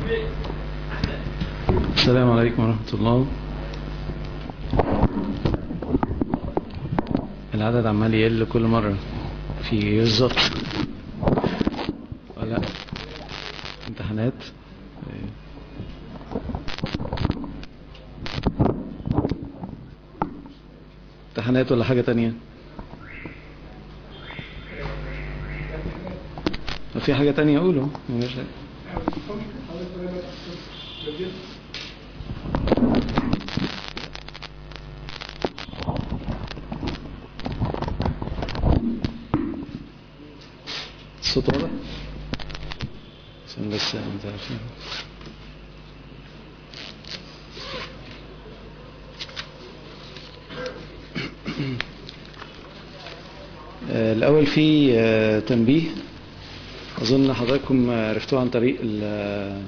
السلام عليكم ورحمة الله العدد عمال يقل كل مرة في ايه بالظبط ولا امتحانات امتحانات ولا حاجة تانية لو في حاجة تانية اقوله مش الصوت واضح عشان بس انت عارفين آه، الأول في آه، تنبيه أظن حضراتكم عرفتوه عن طريق ال-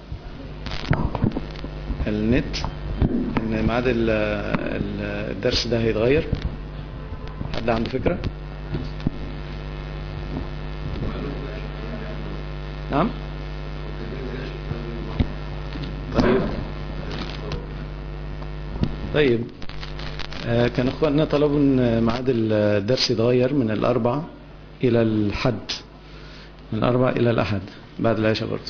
النت إن ميعاد ال- ال- الدرس ده هيتغير حد عنده فكرة؟ نعم؟ طيب طيب آه، كان اخواننا طلبوا ان ميعاد الدرس يتغير من الاربع الى الحد من الاربع الى الاحد بعد العشاء برضه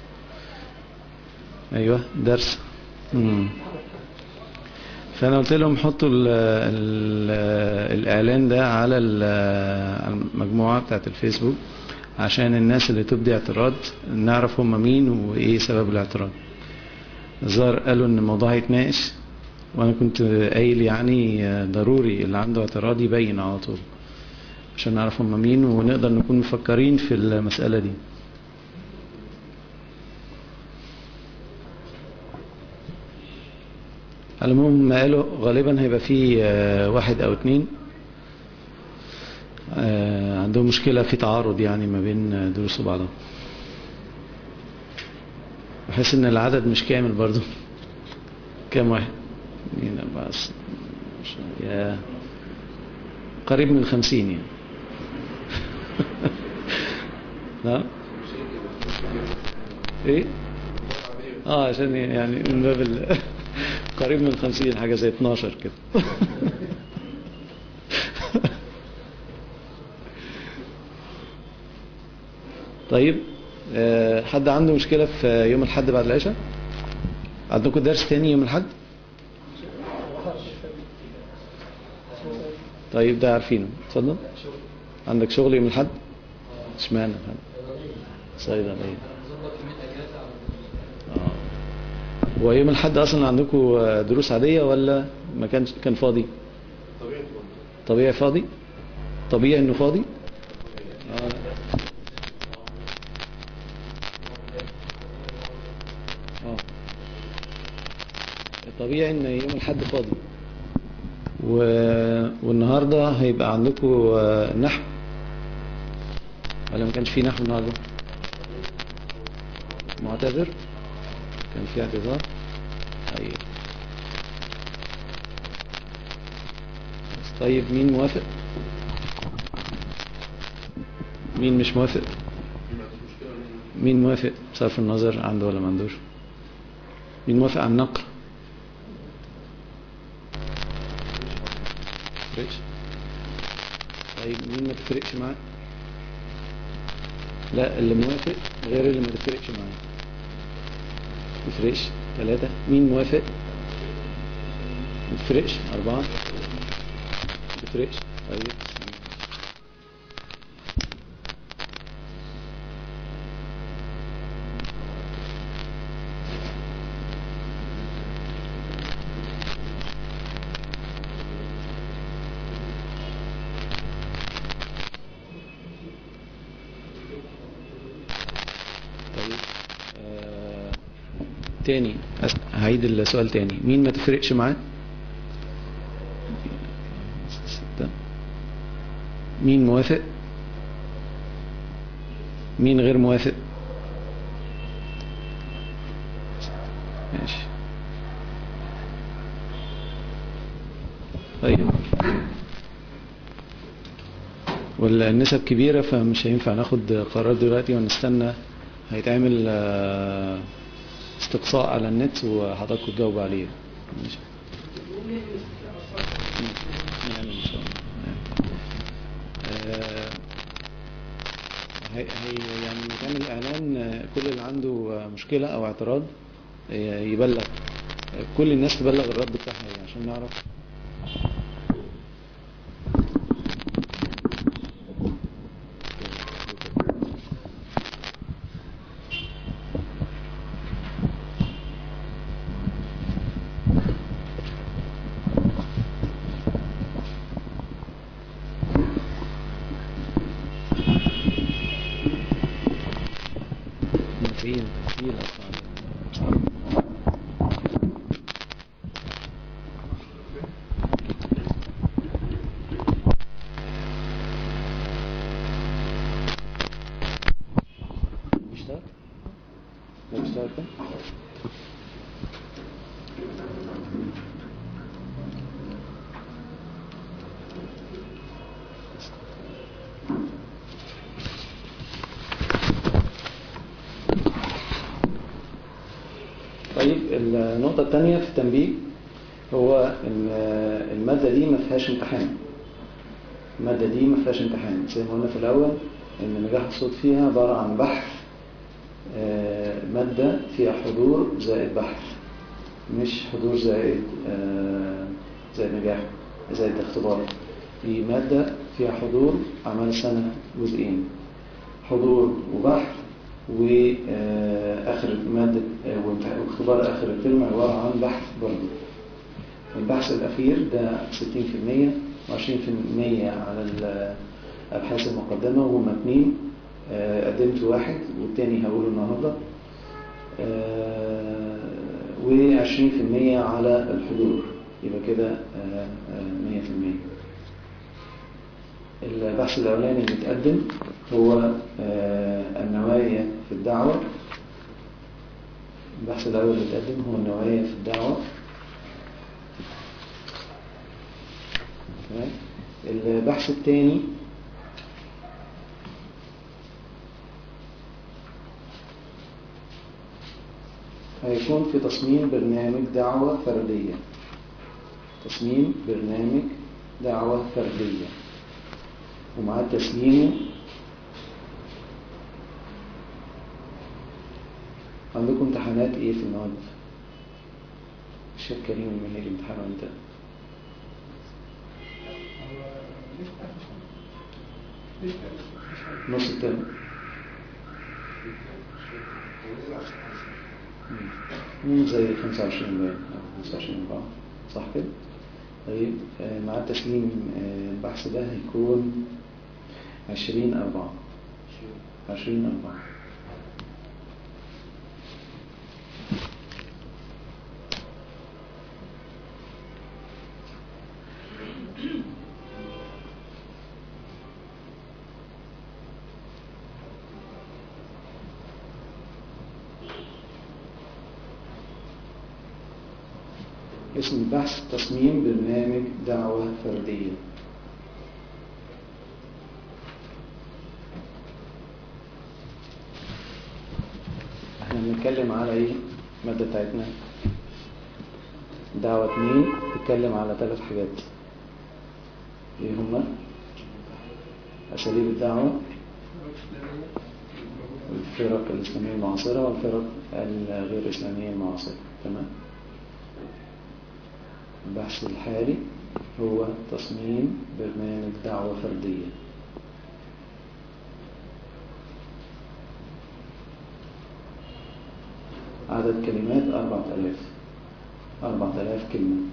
ايوه درس مم. فانا قلت لهم حطوا ال ال الاعلان ده على ال- على المجموعه بتاعت الفيسبوك عشان الناس اللي تبدي اعتراض نعرف هم مين وايه سبب الاعتراض الظاهر قالوا ان الموضوع هيتناقش وانا كنت قايل يعني ضروري اللي عنده اعتراض يبين على طول عشان نعرف هم مين ونقدر نكون مفكرين في المسألة دي على العموم قالوا غالبا هيبقى في آه، واحد او اتنين آه، عندهم مشكلة في تعارض يعني ما بين دروس وبعضها بحس ان العدد مش كامل برضو كام واحد اثنين اربعة ستة عشرة، يا قريب من خمسين يعني لا ايه اه عشان يعني من باب ال- قريب من خمسين حاجة زي 12 كده طيب آه، حد عنده مشكلة في يوم الحد بعد العشاء عندكم درس تاني يوم الحد طيب ده عارفينه اتفضل عندك شغل يوم الحد اشمعنى الحد صيدلية اه هو يوم الحد اصلا عندكم دروس عادية ولا ما كانش كان فاضي طبيعي فاضي طبيعي انه فاضي آه. اه طبيعي ان يوم الحد فاضي و... والنهاردة هيبقى عندكم آه، نحو ولا ما كانش في نحو النهاردة معتذر كان في اعتذار طيب طيب مين موافق مين مش موافق مين موافق بصرف النظر عنده ولا ما عندوش مين موافق على النقل تفرقش طيب مين ما تفرقش معاه لا اللي موافق غير اللي ما تفرقش معاه تفرقش ثلاثة مين موافق ما تفرقش أربعة ما تفرقش طيب طيب آه، تاني أس- هعيد السؤال تاني مين ما تفرقش معاه ستة مين موافق مين غير موافق ماشي طيب والنسب كبيرة فمش هينفع ناخد قرار دلوقتي ونستنى هيتعمل آه، استقصاء على النت وحضراتكم تجاوبوا عليه ماشي نعم ان شاء الله آه، هي هي يعني مكان الاعلان آه، كل اللي عنده آه، مشكله او اعتراض آه، يبلغ آه، كل الناس تبلغ الرد بتاعها إيه عشان نعرف تقيل تقيل أصلاً. بيشتغل؟ لا بيشتغل كده؟ طيب النقطة الثانية في التنبيه هو ان المادة دي ما فيهاش امتحان المادة دي ما فيهاش امتحان زي ما قلنا في الأول ان نجاح الصوت فيها عبارة عن بحث آه، مادة فيها حضور زائد بحث مش حضور زائد آه، زائد نجاح زائد اختبار دي مادة فيها حضور أعمال السنة جزئين حضور وبحث وآخر مادة آه، وامتح- واختبار آخر الترم عبارة عن بحث برضه البحث الأخير ده 60% و20% على الأبحاث المقدمة وهم اتنين آه، قدمت واحد والتاني هقوله النهاردة و20% على الحضور يبقى كده آه، آه، 100% البحث الأولاني اللي اتقدم هو آه، النوايا في الدعوة البحث الأول اللي اتقدم هو النوايا في الدعوة تمام البحث الثاني هيكون في تصميم برنامج دعوة فردية تصميم برنامج دعوة فردية ومع تسليمه عندكم امتحانات ايه في المواد الشيخ كريم المهيري امتحانه امتى نص الترم مم، زي 25 باين أو 25 4 صح كده طيب آه، مع تسليم آه، البحث ده هيكون 20 4 20 4 اسم البحث تصميم برنامج دعوة فردية احنا بنتكلم على ايه المادة بتاعتنا دعوة اتنين بتتكلم على ثلاث حاجات ايه هما اساليب الدعوة الفرق الاسلامية المعاصرة والفرق الغير اسلامية المعاصرة تمام البحث الحالي هو تصميم برنامج دعوة فردية عدد كلمات أربعة آلاف أربعة آلاف كلمة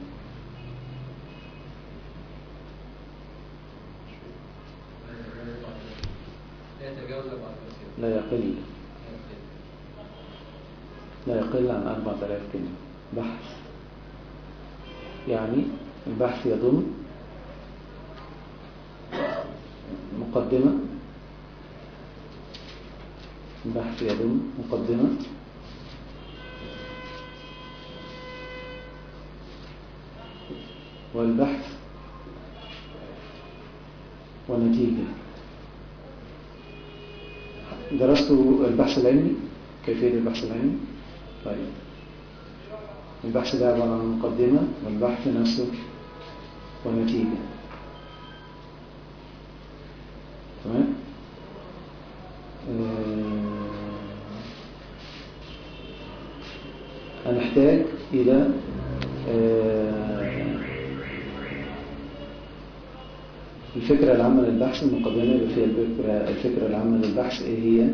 لا يتجاوز أربعة وثلاثين. لا يقل لا يقل عن أربعة آلاف كلمة بحث يعني البحث يضم مقدمة البحث يضم مقدمة والبحث ونتيجة درست البحث العلمي كيفية البحث العلمي طيب البحث ده عبارة عن مقدمة والبحث نفسه ونتيجة تمام آه، هنحتاج إلى آه، الفكرة العامة للبحث المقدمة اللي فيها الفكرة, الفكرة العامة للبحث إيه هي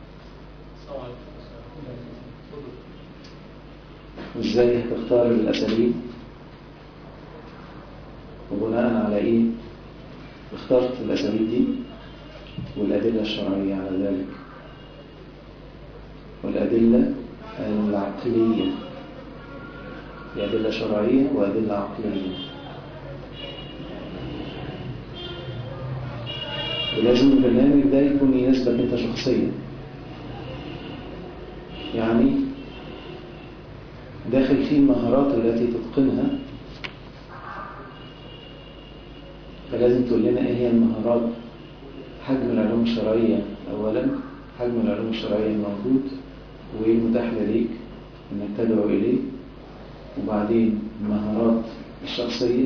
وإزاي هتختار الأساليب وبناء على إيه اخترت الأساليب دي والأدلة الشرعية على ذلك والأدلة العقلية في أدلة شرعية وأدلة عقلية ولازم البرنامج ده يكون يناسبك أنت شخصيا يعني داخل فيه المهارات التي تتقنها فلازم تقول لنا ايه هي المهارات حجم العلوم الشرعية اولا حجم العلوم الشرعية الموجود وايه المتاح لديك انك تدعو اليه وبعدين المهارات الشخصية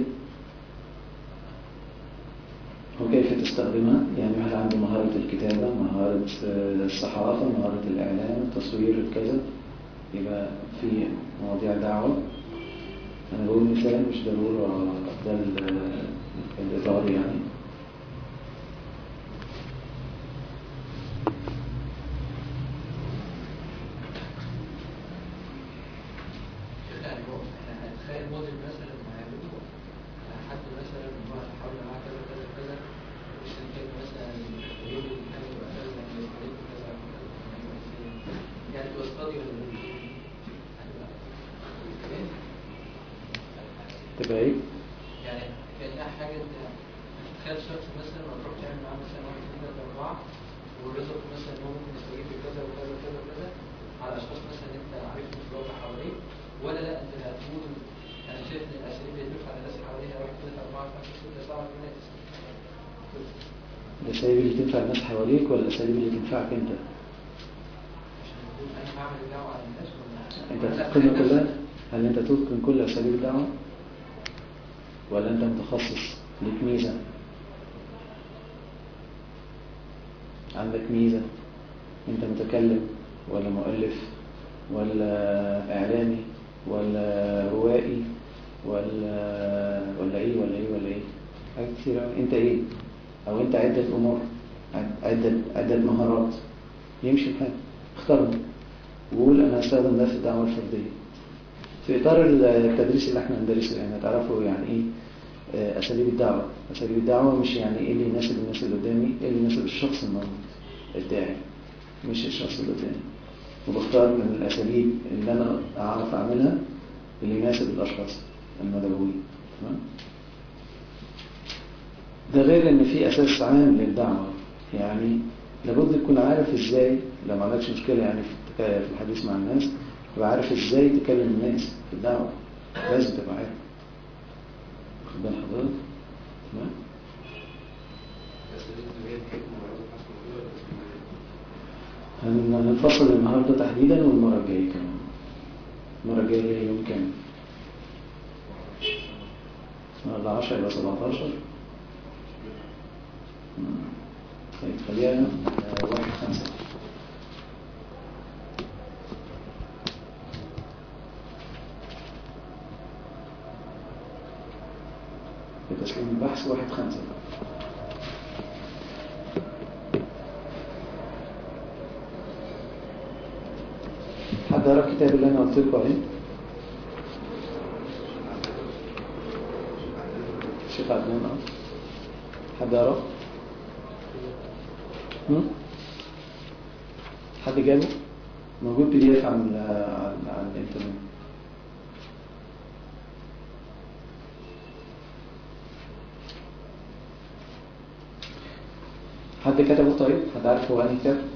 وكيف تستخدمها يعني واحد عنده مهارة الكتابة مهارة الصحافة مهارة الإعلام التصوير الكذا يبقى في مواضيع دعوة أنا بقول مثال مش ضروري ده الإطار يعني يعني هو احنا هنتخيل موديل مثلا معينه حد مثلا هو حاول معاه كذا كذا كذا مش كان مثلا يقول لي حاجه تبقى كذا يعني يقول لي كذا كذا يعني تبقى استادي ولا ايه؟ تبقى ايه؟ يعني كانها حاجه انت تخيل شخص مثلا وتروح تعمل معاه مثلا واحد اثنين ثلاثه اربعه والرزق مثلا ان هو ممكن يستجيب لكذا وكذا وكذا وكذا على اشخاص مثلا انت عارفهم في الواقع حواليك ولا لا انت هتقول انا شايف ان الاساليب اللي بتنفع للناس حواليها واحد ثلاثه اربعه خمسه سته سبعه ثمانيه تسعه الأساليب اللي تنفع الناس حواليك ولا الأساليب اللي تنفعك أنت؟ عشان نقول انا هعمل الدعوه على الناس ولا أنت ولا لا، تتقنها أنا كلها؟ نفسي- هل أنت تتقن كل أساليب الدعوة؟ ولا أنت متخصص ليك ميزة؟ عندك ميزة أنت متكلم ولا مؤلف ولا إعلامي ولا روائي ولا ولا إيه ولا إيه ولا إيه؟ حاجات كتير أوي. أنت إيه؟ أو أنت عدة أمور عد- عدة عدة مهارات يمشي الحال اختارهم وقول أنا هستخدم ده في الدعوة الفردية في إطار التدريس اللي احنا بندرسه يعني تعرفوا يعني إيه آه، أساليب الدعوة أساليب الدعوة مش يعني إيه اللي يناسب الناس اللي قدامي إيه اللي يناسب الشخص الموجود الداعي مش الشخص اللي قدامي وبختار من الأساليب اللي أنا أعرف أعملها اللي يناسب الأشخاص المدعوين تمام ده غير ان في اساس عام للدعوة يعني لابد تكون عارف ازاي لو ما عندكش مشكلة يعني في في الحديث مع الناس تبقى عارف ازاي تكلم الناس في الدعوة لازم تبقى عارف واخد بال حضرتك تمام هن- هنفصل النهاردة تحديدا والمرة الجاية كمان المرة الجاية هي يوم كام؟ النهاردة 10 إلى 17 مم. طيب خلينا آه، واحد خمسة بتسليم البحث واحد خمسة حد قرا الكتاب اللي انا قلت لكم عليه؟ الشيخ عدنان اه حد قراه؟ هم؟ حد جابه؟ موجود بي دي اف على على على الانترنت حد كتبه طيب؟ حد عارف هو انهي كتاب؟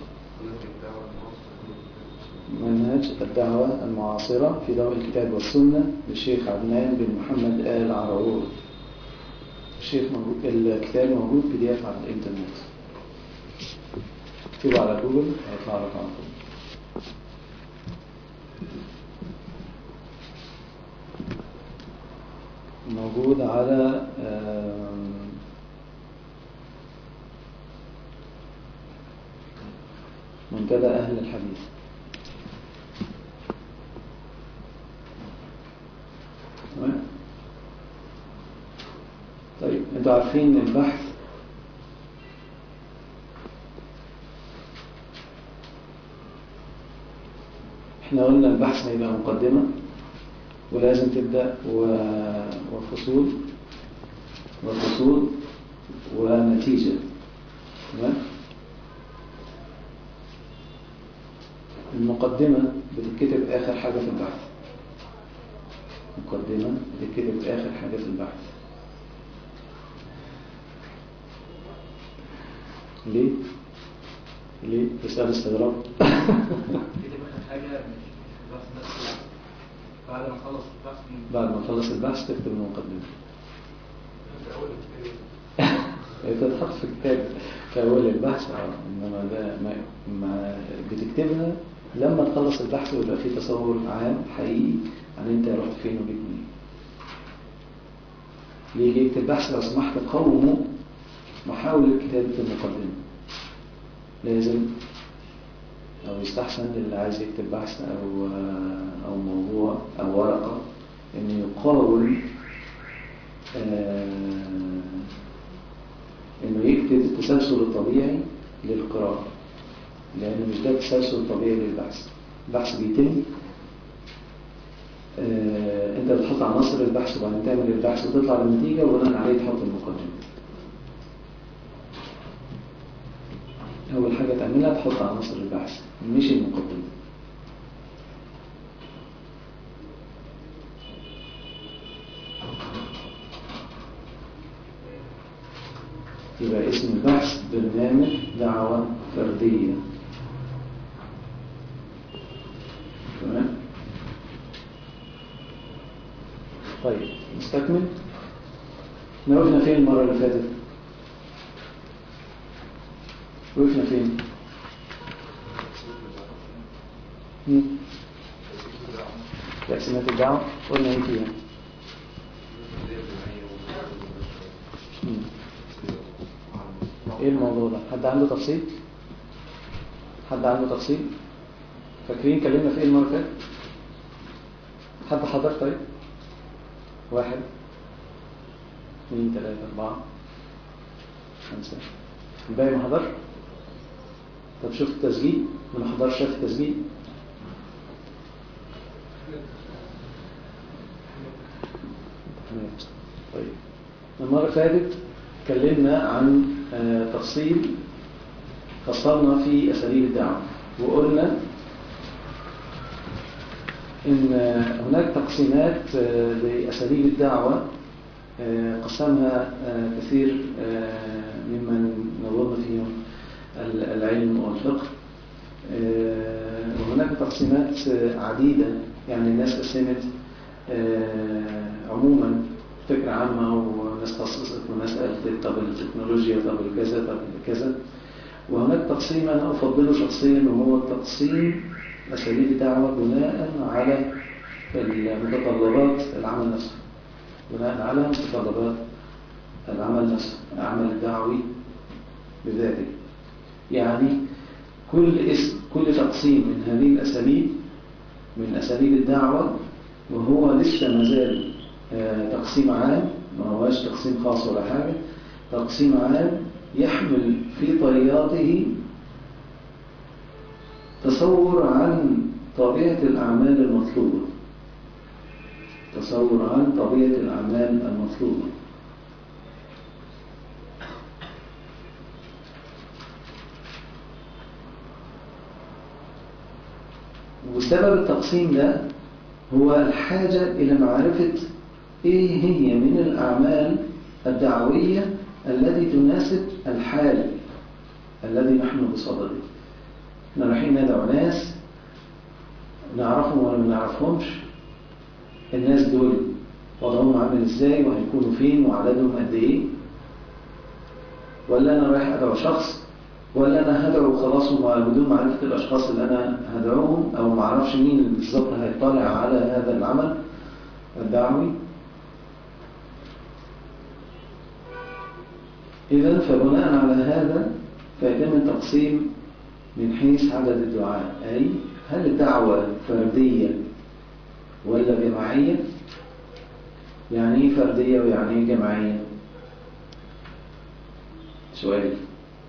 منهج الدعوة المعاصرة في ضوء الكتاب والسنة للشيخ عدنان بن محمد آل عرعور الشيخ موجود الكتاب موجود بي دي اف على الانترنت اكتبه على جوجل هيطلع لك على طول موجود على آم، منتدى أهل الحديث تمام طيب انتوا عارفين البحث احنا قلنا البحث هيبقى مقدمة ولازم تبدأ و- وفصول وفصول ونتيجة تمام المقدمة بتتكتب آخر حاجة في البحث مقدمة بتتكتب آخر حاجة في البحث ليه؟ ليه؟ تسأل استغراب كده مثلا حاجه مش البحث نفسه بعد ما اخلص البحث من بعد ما تخلص البحث تكتب المقدمة في اول الكتاب هي بتتحط في كتاب في أول البحث آه، إنما ده ما, ما بتكتبها لما تخلص البحث ويبقى في تصور عام حقيقي عن أنت رحت فين وجيت منين. يجي يكتب بحث لو سمحت قوموا محاولة كتابة المقدمة. لازم أو يستحسن للي عايز يكتب بحث أو أو موضوع أو ورقة إنه يقاول آه، انه يكتب التسلسل الطبيعي للقراءة لأنه مش ده التسلسل الطبيعي للبحث البحث بيتم آه، انت بتحط عناصر البحث وبعدين تعمل البحث وتطلع بالنتيجة وبناء عليه تحط المقدمة أول حاجة تعملها تحط عناصر البحث مش المقدمة يبقى اسم البحث برنامج دعوة فردية تمام طيب نستكمل احنا وقفنا فين المرة اللي فاتت وقفنا فين مم. تقسيمات الدعوة قلنا ايه فيها مم. ايه الموضوع ده حد عنده تفصيل حد عنده تفصيل فاكرين كلمنا في ايه المره اللي فاتت حد حضر طيب واحد اثنين ثلاثة أربعة خمسة الباقي ما حضر طب شفت التسجيل اللي ما حضرش شاف التسجيل امتحانات. طيب المرة اللي فاتت اتكلمنا عن آه، تفصيل فصلنا في أساليب الدعوة وقلنا إن آه، هناك تقسيمات آه، لأساليب الدعوة آه، قسمها آه، كثير آه، ممن نظن فيهم ال- العلم والفقه آه، وهناك تقسيمات آه، عديدة يعني الناس قسمت آه، عموما فكرة عامة وناس خصصت وناس قالت طب التكنولوجيا طب الكذا طب الكذا وهناك تقسيم أنا أفضله شخصيا وهو تقسيم أساليب الدعوة بناء على متطلبات العمل نفسه بناء على متطلبات العمل نفسه العمل الدعوي بذاته يعني كل اسم كل تقسيم من هذه الأساليب من أساليب الدعوة وهو لسه مازال آه، تقسيم عام ما هواش تقسيم خاص ولا حاجة تقسيم عام يحمل في طياته تصور عن طبيعة الأعمال المطلوبة تصور عن طبيعة الأعمال المطلوبة وسبب التقسيم ده هو الحاجة إلى معرفة إيه هي من الأعمال الدعوية التي تناسب الحال الذي نحن بصدده احنا رايحين ندعو ناس نعرفهم ولا ما نعرفهمش الناس دول وضعهم عامل ازاي وهيكونوا فين وعددهم قد ايه ولا انا رايح ادعو شخص ولا انا هدعو خلاص وما- بدون معرفة الاشخاص اللي انا هدعوهم او ما اعرفش مين اللي بالظبط هيطلع على هذا العمل الدعوي إذا فبناء على هذا فيتم التقسيم من حيث عدد الدعاء أي هل الدعوة فردية ولا جماعية يعني ايه فردية ويعني ايه جماعية سؤال يعني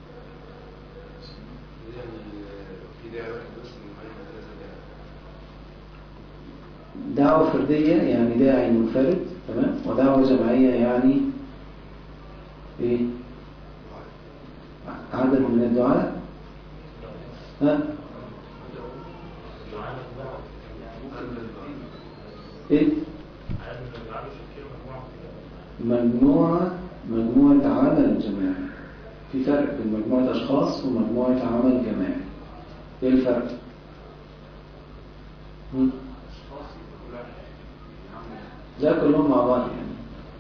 في داعي واحد بس من حوالي ثلاثة داعي دعوة فردية يعني داعي منفرد تمام ودعوة جماعية يعني ايه عدد من الدعاء ها ايه مجموعة مجموعة عمل جماعي في فرق بين مجموعة أشخاص ومجموعة عمل جماعي ايه الفرق؟ هم؟ لا كلهم مع بعض يعني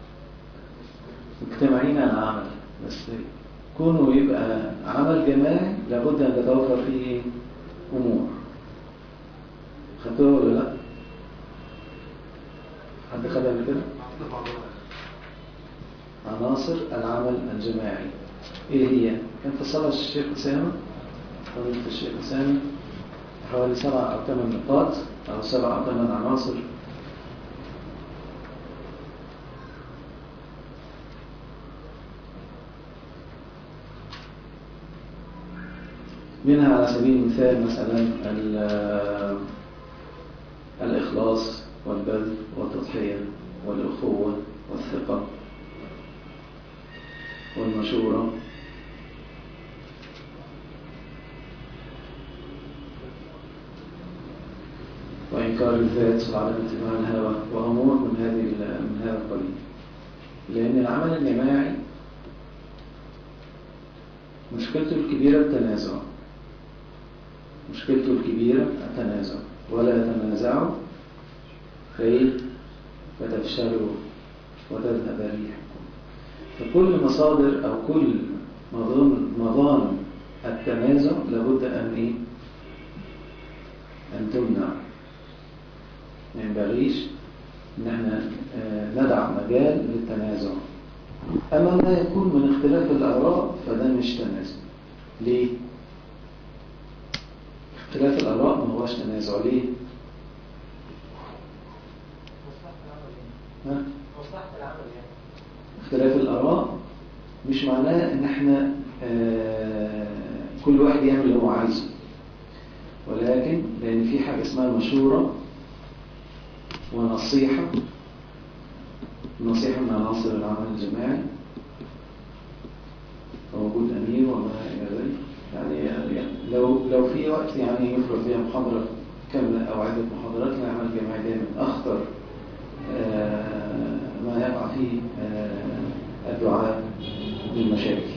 مجتمعين على عمل بس كونه يبقى عمل جماعي لابد أن تتوفر فيه إيه؟ أمور خدتوها ولا لا؟ حد خدها قبل كده؟ عناصر العمل الجماعي ايه هي كان فصلها الشيخ أسامة فضيلة الشيخ أسامة حوالي سبع أو ثمان نقاط أو سبع أو ثمان عناصر منها على سبيل المثال مثلا ال- الإخلاص والبذل والتضحية والأخوة والثقة والمشورة وإنكار الذات وعدم اتباع الهوى وأمور من هذه ال- من هذا القبيل لأن العمل الجماعي مشكلته الكبيرة التنازع مشكلته الكبيرة التنازع ولا تنازعوا فإيه فتفشلوا وتذهب ريحكم فكل مصادر أو كل مظان مظان التنازع لابد أن إيه أن تمنع ما ينبغيش إن احنا آه، ندع مجال للتنازع أما ما يكون من اختلاف الآراء فده مش تنازع ليه؟ اختلاف الآراء ما هوش تنازع ليه؟ مصلحة العمل يعني ها؟ مصلحة العمل يعني اختلاف الآراء مش معناه ان احنا آه، كل واحد يعمل اللي هو عايزه ولكن لان في حاجة اسمها مشورة ونصيحة النصيحة من عناصر العمل الجماعي ووجود أمير وما إلى ذلك يعني, يعني لو لو في وقت يعني يفرض فيها محاضرة كاملة أو عدة محاضرات العمل الجماعي دايما أخطر آه، ما يقع فيه آه، الدعاء للمشاكل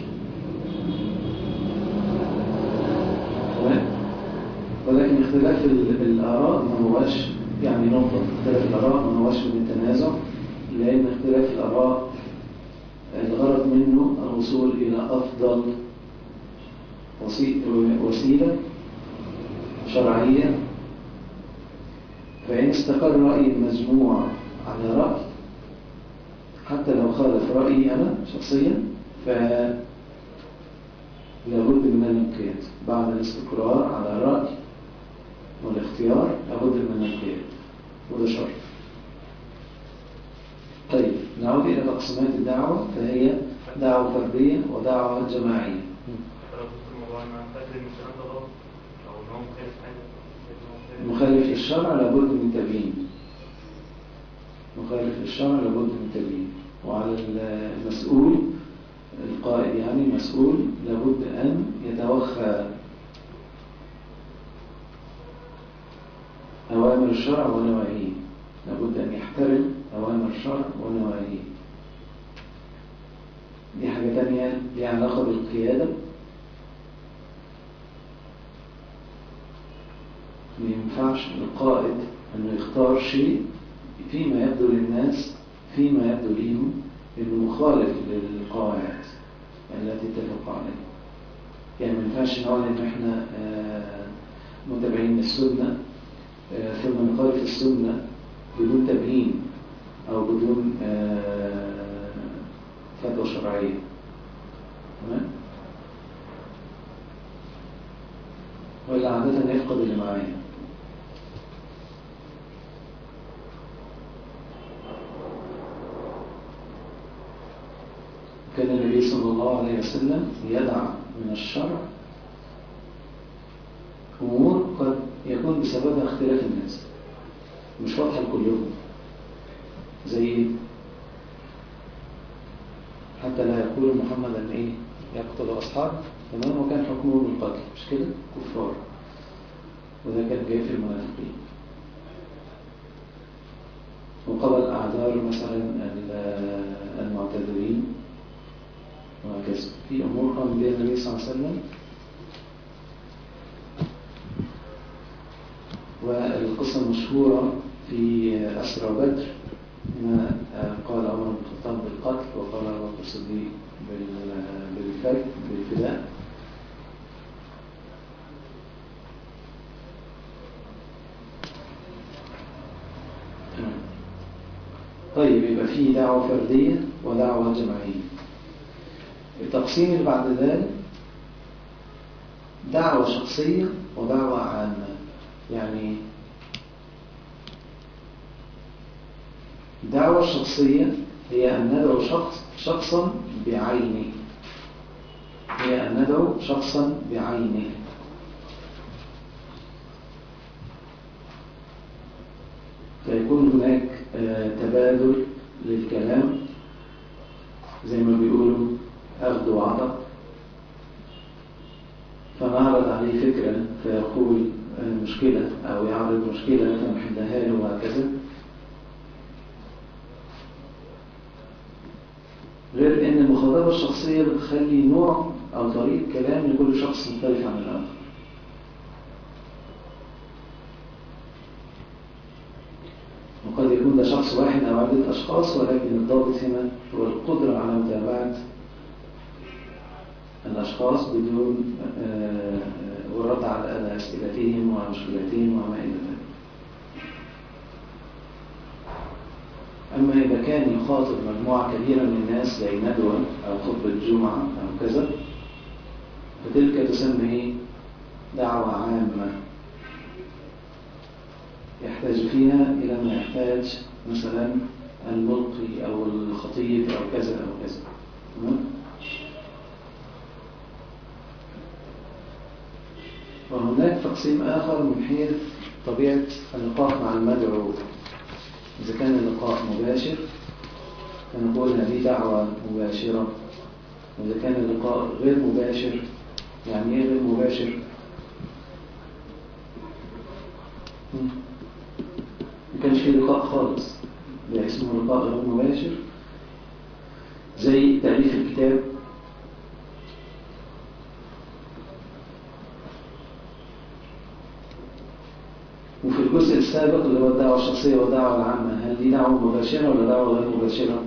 تمام؟ ولكن اختلاف ال- الآراء ما هوش يعني نقطة اختلاف الآراء ما هوش من التنازع لأن اختلاف الآراء الغرض منه الوصول إلى أفضل وسي- وسيلة شرعية فإن استقر رأي المجموعة على رأي حتى لو خالف رأيي أنا شخصيا فلابد من الانقياد بعد الاستقرار على رأي والاختيار لابد من الانقياد وده شرط طيب نعود إلى تقسيمات الدعوة فهي دعوة فردية ودعوة جماعية لو كنت الموضوع انا فاكر ان الكلام ده غلط او ان هو مخالف حاجه إن هو مخالف للشرع لابد من تبيين مخالف للشرع لابد من تبيين وعلى المسؤول القائد يعني مسؤول لابد أن يتوخى أوامر الشرع ونواهيه لابد أن يحترم أوامر الشرع ونواهيه دي حاجة تانية ليها علاقة بالقيادة ما ينفعش القائد أنه يختار شيء فيما يبدو للناس فيما يبدو لهم أنه مخالف للقواعد التي اتفقوا عليها يعني ما ينفعش نقول ان احنا آه، متابعين للسنة آه، ثم نخالف السنة بدون تبيين او بدون آه، فتوى شرعية تمام ولا عادة يفقد اللي معايا كان النبي صلى الله عليه وسلم يدع من الشرع أمور قد يكون بسببها اختلاف الناس مش واضحة لكلهم زي إيه؟ حتى لا يقول محمد أن إيه يقتل أصحابه تمام وكان حكمه بالقتل مش كده كفار وده كان جاي في المنافقين وقبل أعذار مثلا ال- المعتذرين وهكذا في أمور قام بها النبي صلى الله عليه وسلم والقصة المشهورة في أسرى بدر هنا قال عمر بن الخطاب بالقتل وقال أبو بكر الصديق بال- بالفك بالفداء تمام. طيب يبقى في دعوة فردية ودعوة جماعية التقسيم اللي بعد ذلك دعوة شخصية ودعوة عامة يعني الدعوة الشخصية هي أن ندعو شخص شخصا بعينه هي أن ندعو شخصا بعينه فيكون هناك آه، تبادل للكلام زي ما بيقولوا أخذ وعطاء فنعرض عليه فكرة فيقول آه، مشكلة أو يعرض مشكلة فنحلها له وهكذا غير ان المخاطبة الشخصية بتخلي نوع او طريقة كلام لكل شخص مختلف عن الاخر وقد يكون ده شخص واحد او عدة اشخاص ولكن الضابط هنا هو القدرة على متابعة الاشخاص بدون آه، آه، والرد على اسئلتهم ومشكلاتهم وما الى ذلك أما إذا كان يخاطب مجموعة كبيرة من الناس زي ندوة أو خطبة جمعة أو كذا فتلك تسمى إيه؟ دعوة عامة يحتاج فيها إلى ما يحتاج مثلا الملقي أو الخطيب أو كذا أو كذا تمام؟ وهناك تقسيم آخر من حيث طبيعة اللقاء مع المدعو إذا كان اللقاء مباشر فنقول هذه دعوة مباشرة وإذا كان اللقاء غير مباشر يعني إيه غير مباشر؟ مم. ما كانش في لقاء خالص ده اسمه لقاء غير مباشر زي تأليف الكتاب وفي الجزء السابق اللي هو الدعوة الشخصية والدعوة العامة هل دي دعوة مباشرة ولا دعوة غير مباشرة؟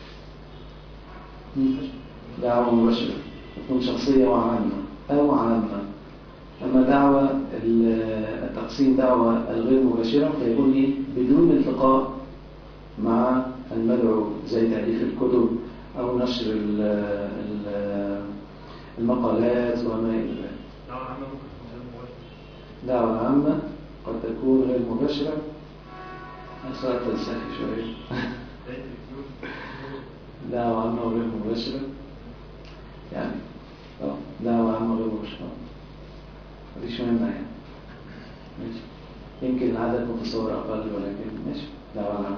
مم. دعوة مباشرة تكون شخصية وعامة أو عامة أما دعوة ال- التقسيم دعوة الغير مباشرة فيكون إيه؟ بدون التقاء مع المدعو زي تأليف الكتب أو نشر ال- ال- المقالات وما إلى ذلك دعوة عامة ممكن تكون غير مباشرة دعوة عامة قد تكون غير مباشرة أسرع تنساخي شوية زي التلفزيون دعوة عامة وغير مباشرة يعني اه دعوة عامة غير مباشرة مفيش مهمة يعني ماشي يمكن العدد متصور أقل ولكن ماشي دعوة عامة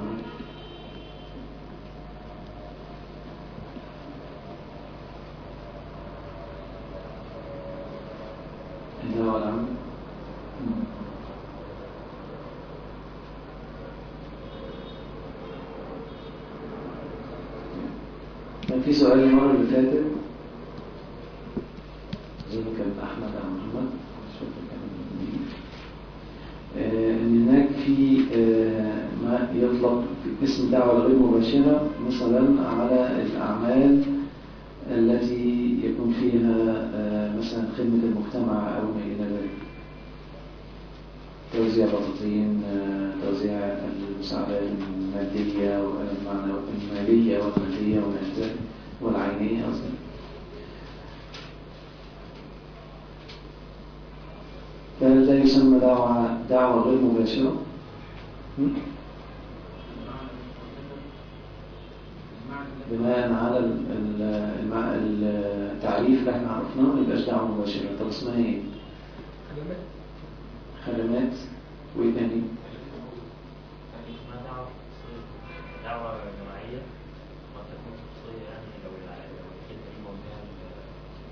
الدعوة العامة مم. كان في سؤال المرة اللي فاتت أظن كان أحمد أو محمد مش فاكر كان مين آه، إن هناك في آه، ما يطلق اسم دعوة غير مباشرة مثلا على الأعمال التي يكون فيها آه، مثلا خدمة المجتمع أو ما إلى ذلك توزيع بطاطين آه، توزيع المساعدات المادية والمعنى- المالية والمادية وما إلى ذلك والعينية أصلا فهل ده يسمى دعوة دعوة غير مباشرة؟ م? بناء على ال- ال- المع- التعريف اللي احنا عرفناه ما يبقاش دعوة مباشرة طب اسمها ايه؟ خدمات خدمات وايه تاني؟ يعني اسمها دعوة شخصية دعوة جماعية قد تكون شخصية يعني لو الع- لو الكلمة دي موجهة ل-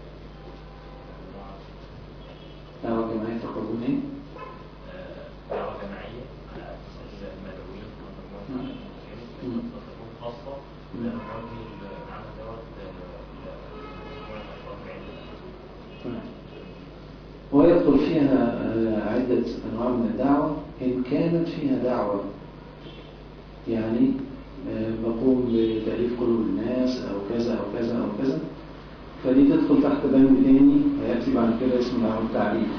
دعوة جماعية تقولون ايه؟ آه، دعوة جماعية على أساس المدعوين أو مجموعة مم. المسلمين قد تكون خاصة مم. لأن موجه العمل دوت ل- لمجموعة أفراد بعيدة تمام. ويدخل فيها آه، عدة أنواع من الدعوة إن كانت فيها دعوة يعني آه، بقوم بتأليف قلوب الناس أو كذا أو كذا أو كذا فدي تدخل تحت بند تاني هيأتي بعد كده اسمه دعوة التعريف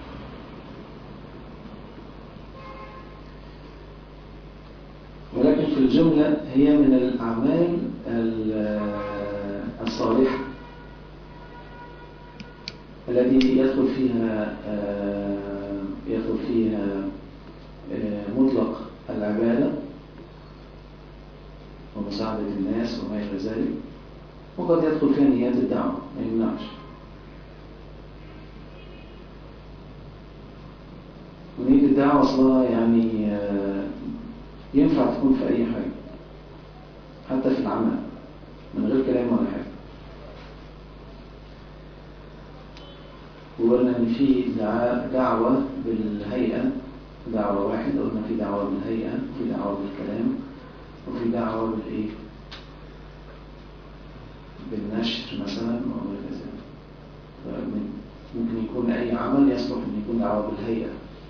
ولكن في الجملة هي من الأعمال ال- الصالحة التي يدخل فيها آه، يدخل فيها آه، مطلق العبادة ومساعدة الناس وما إلى ذلك وقد يدخل فيها نيات الدعوة ما يمنعش ونية الدعوة أصلها يعني آه، ينفع تكون في أي حاجة حتى في العمل من غير كلام ولا حاجة وقلنا إن في دعا- دعوة بالهيئة دعوة واحدة قلنا في دعوة بالهيئة وفي دعوة بالكلام وفي دعوة بالإيه؟ بالنشر مثلا وما إلى ذلك فمن- ممكن يكون أي عمل يصلح أن يكون دعوة بالهيئة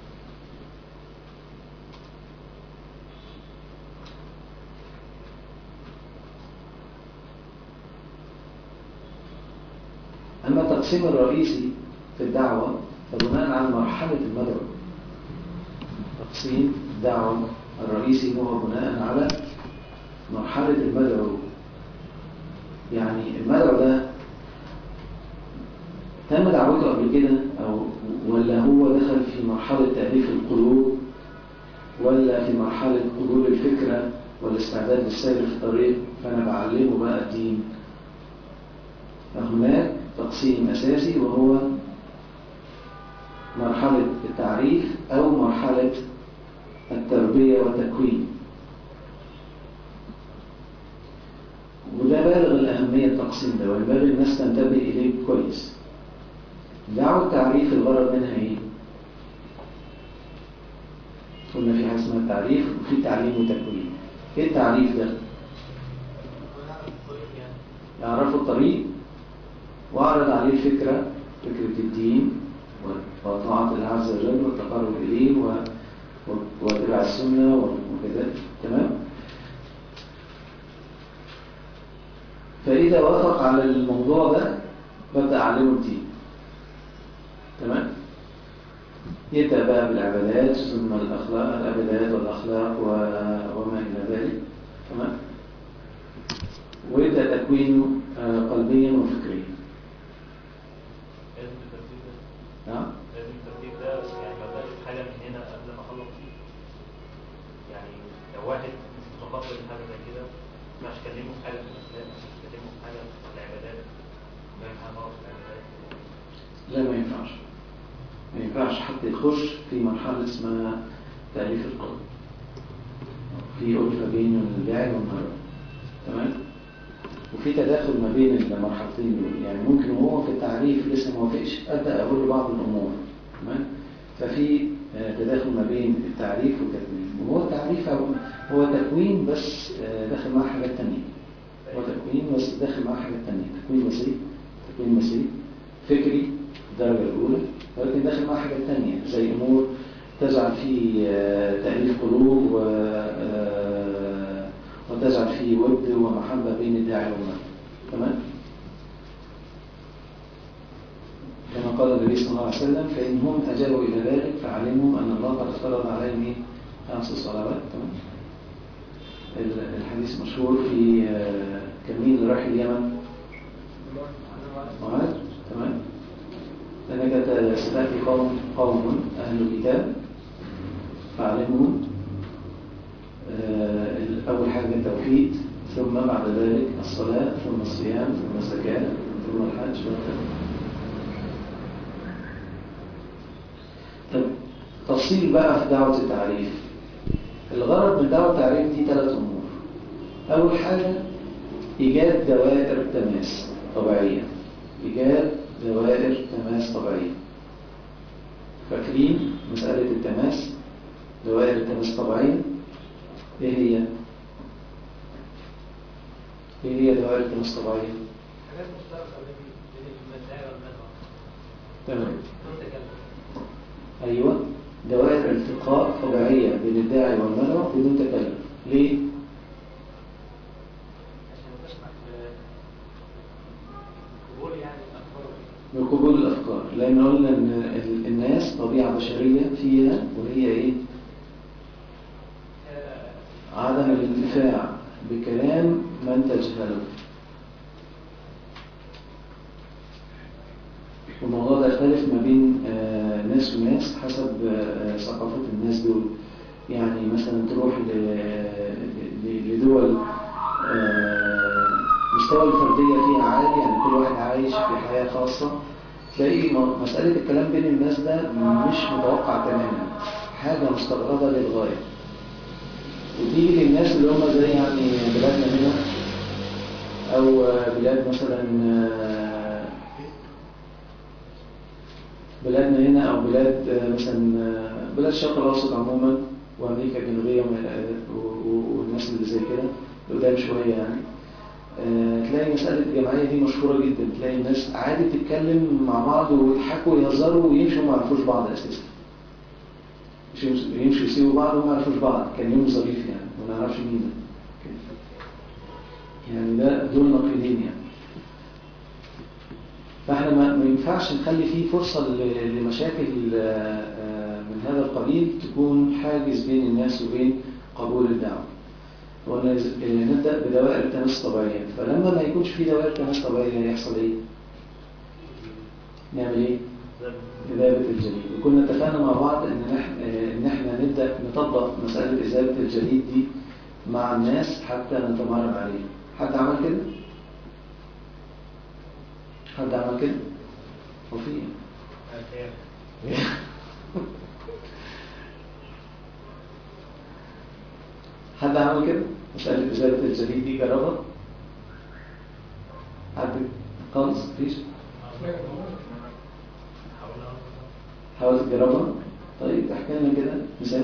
أما التقسيم الرئيسي في الدعوة فبناء على مرحلة المدعو تقسيم الدعوة الرئيسي هو بناء على مرحلة المدعو يعني المدعو ده تم دعوته قبل كده أو ولا هو دخل في مرحلة تأليف القلوب ولا في مرحلة قبول الفكرة والاستعداد للسير في الطريق فأنا بعلمه بقى الدين فهناك تقسيم أساسي وهو مرحلة التعريف أو مرحلة التربية والتكوين وده بالغ الأهمية التقسيم ده وينبغي الناس تنتبه إليه كويس دعوة التعريف الغرض منها إيه؟ قلنا في حاجة اسمها التعريف وفي تعليم وتكوين إيه التعريف ده؟ يعرفوا الطريق وأعرض عليه الفكرة فكرة الدين وطاعة الله عز وجل والتقرب إليه و... و- واتباع السنة وكذا تمام فإذا وافق على الموضوع ده ببدأ أعلمه الدين تمام يبدأ بقى بالعبادات ثم الأخلاق العبادات والأخلاق و... وما إلى ذلك تمام ويبدأ تكوينه آه، قلبيا وفكريا لازم الترتيب ده نعم لازم الترتيب ده يعني ما بقاش حاجة من هنا قبل ما أخلص فيه يعني لو واحد مش متقبل حاجة زي كده ما ينفعش أكلمه في حاجة في الإسلام ما ينفعش أكلمه في حاجة في العبادات فاهم حاجة غلط في العبادات لا ما ينفعش ما ينفعش حتى يخش في مرحلة اسمها تأليف القلب في ألفة بين الجاهل والمرء تمام وفي تداخل ما بين المرحلتين دول يعني ممكن وهو في التعريف لسه ما وافقش ابدا اقول له بعض الامور تمام ففي آه، تداخل ما بين التعريف والتكوين وهو التعريف هو- هو تكوين بس آه، داخل معاه حاجات تانية هو تكوين بس داخل معاه حاجات تانية تكوين بسيط تكوين بسيط فكري الدرجة الأولى ولكن داخل معاه حاجات تانية زي أمور تجعل فيه آه، تأليف قلوب و آه، وتجعل فيه ود ومحبة بين الداعي والمرء تمام كما قال النبي صلى الله عليه وسلم فإن هم أجابوا إلى ذلك فعلموا أن الله قد افترض عليهم إيه؟ خمس صلوات تمام ال- الحديث مشهور في آه، كان مين اللي راح اليمن معاذ تمام لأنك ستأتي قوم قوم أهل الكتاب فعلمهم آه، أول حاجة التوحيد ثم بعد ذلك الصلاة ثم الصيام ثم الزكاة ثم الحج وهكذا طب تفصيل بقى في دعوة التعريف الغرض من دعوة التعريف دي ثلاث أمور أول حاجة إيجاد دوائر تماس طبيعية إيجاد دوائر تماس طبيعية فاكرين مسألة التماس دوائر التماس الطبيعية إيه هي؟ إيه هي دوائر التماس الطبيعية؟ حاجات مشتركة بين بين المدعي والمدعو تمام متكلم أيوة دوائر التقاء طبيعية بين الداعي والمدعو بدون تكلف ليه؟ عشان تسمع قبول يعني الأخبار بقبول الأفكار لأن قلنا أن ال- الناس طبيعة بشرية فيها وهي إيه؟ عدم الانتفاع بكلام من تجهله والموضوع ده يختلف ما بين آه، ناس وناس حسب آه، ثقافة الناس دول يعني مثلا تروح ل- ل- لدول آه، مستوى الفردية فيها عالي يعني كل واحد عايش في حياة خاصة تلاقي م- مسألة الكلام بين الناس ده مش متوقع تماما حاجة مستغربة للغاية وتيجي للناس اللي هم زي يعني بلادنا هنا أو بلاد مثلا آه، بلادنا هنا أو بلاد آه، مثلا آه، بلاد الشرق الأوسط عموما وأمريكا الجنوبية وما- و- و- والناس اللي زي كده قدام شوية يعني آه، تلاقي مسألة الجمعية دي مشهورة جدا تلاقي الناس عادي تتكلم مع بعض ويضحكوا ويهزروا ويمشوا ما يعرفوش بعض أساسا يمشوا- يمشوا يسيبوا بعض وما يعرفوش بعض كان يوم ظريف يعني وما نعرفش مين ده يعني ده دول نقيضين يعني فاحنا ما ما ينفعش نخلي فيه فرصة ل- لمشاكل آه، آه، من هذا القبيل تكون حاجز بين الناس وبين قبول الدعوة ونبدأ بدوائر التماس الطبيعية فلما ما يكونش في دوائر تماس طبيعية هيحصل ايه؟ نعمل ايه؟ إذابة الجليد وكنا اتفقنا مع بعض إن نحن إن إحنا نبدأ نطبق مسألة إذابة الجليد دي مع الناس حتى نتمرن عليها حد عمل كده؟ حد عمل كده؟ وفي حد عمل كده؟ مسألة إزالة الجليد دي جربها؟ حد خالص؟ مفيش؟ حاولت تجربها؟ طيب احكي لنا كده مثال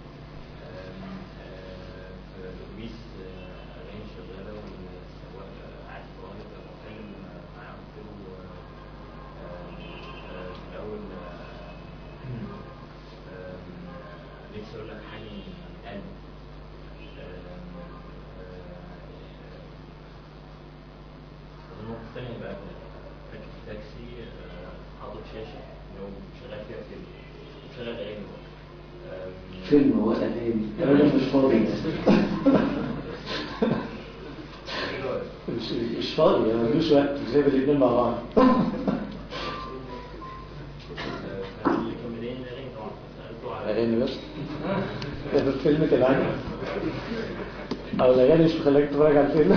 في الاتوبيس اغاني شغاله والسواق قاعد في الطريق بتكلم معاه قلت له آم، آه، في الاول آم، آم، نفسي اقول لك حاجه من قلبي آم، آه، النقطه الثانيه بقى راكب في تاكسي آه، حاطط شاشه لو شغال فيها فيلم شغال اغاني برضه. آم، فيلم وأغاني الراجل مش فاضي مش مش فاضي يعني ملوش وقت جايب الاثنين مع بعض اللي كان مضايقني الاغاني طبعا سالته على أغاني بس ده الفيلم كان عاجبك أو الأغاني مش مخليك تتفرج على الفيلم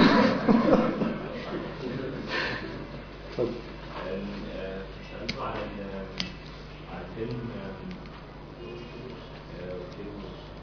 اتفضل. آه، سالته على ال- على الفيلم آم، آه، قلت له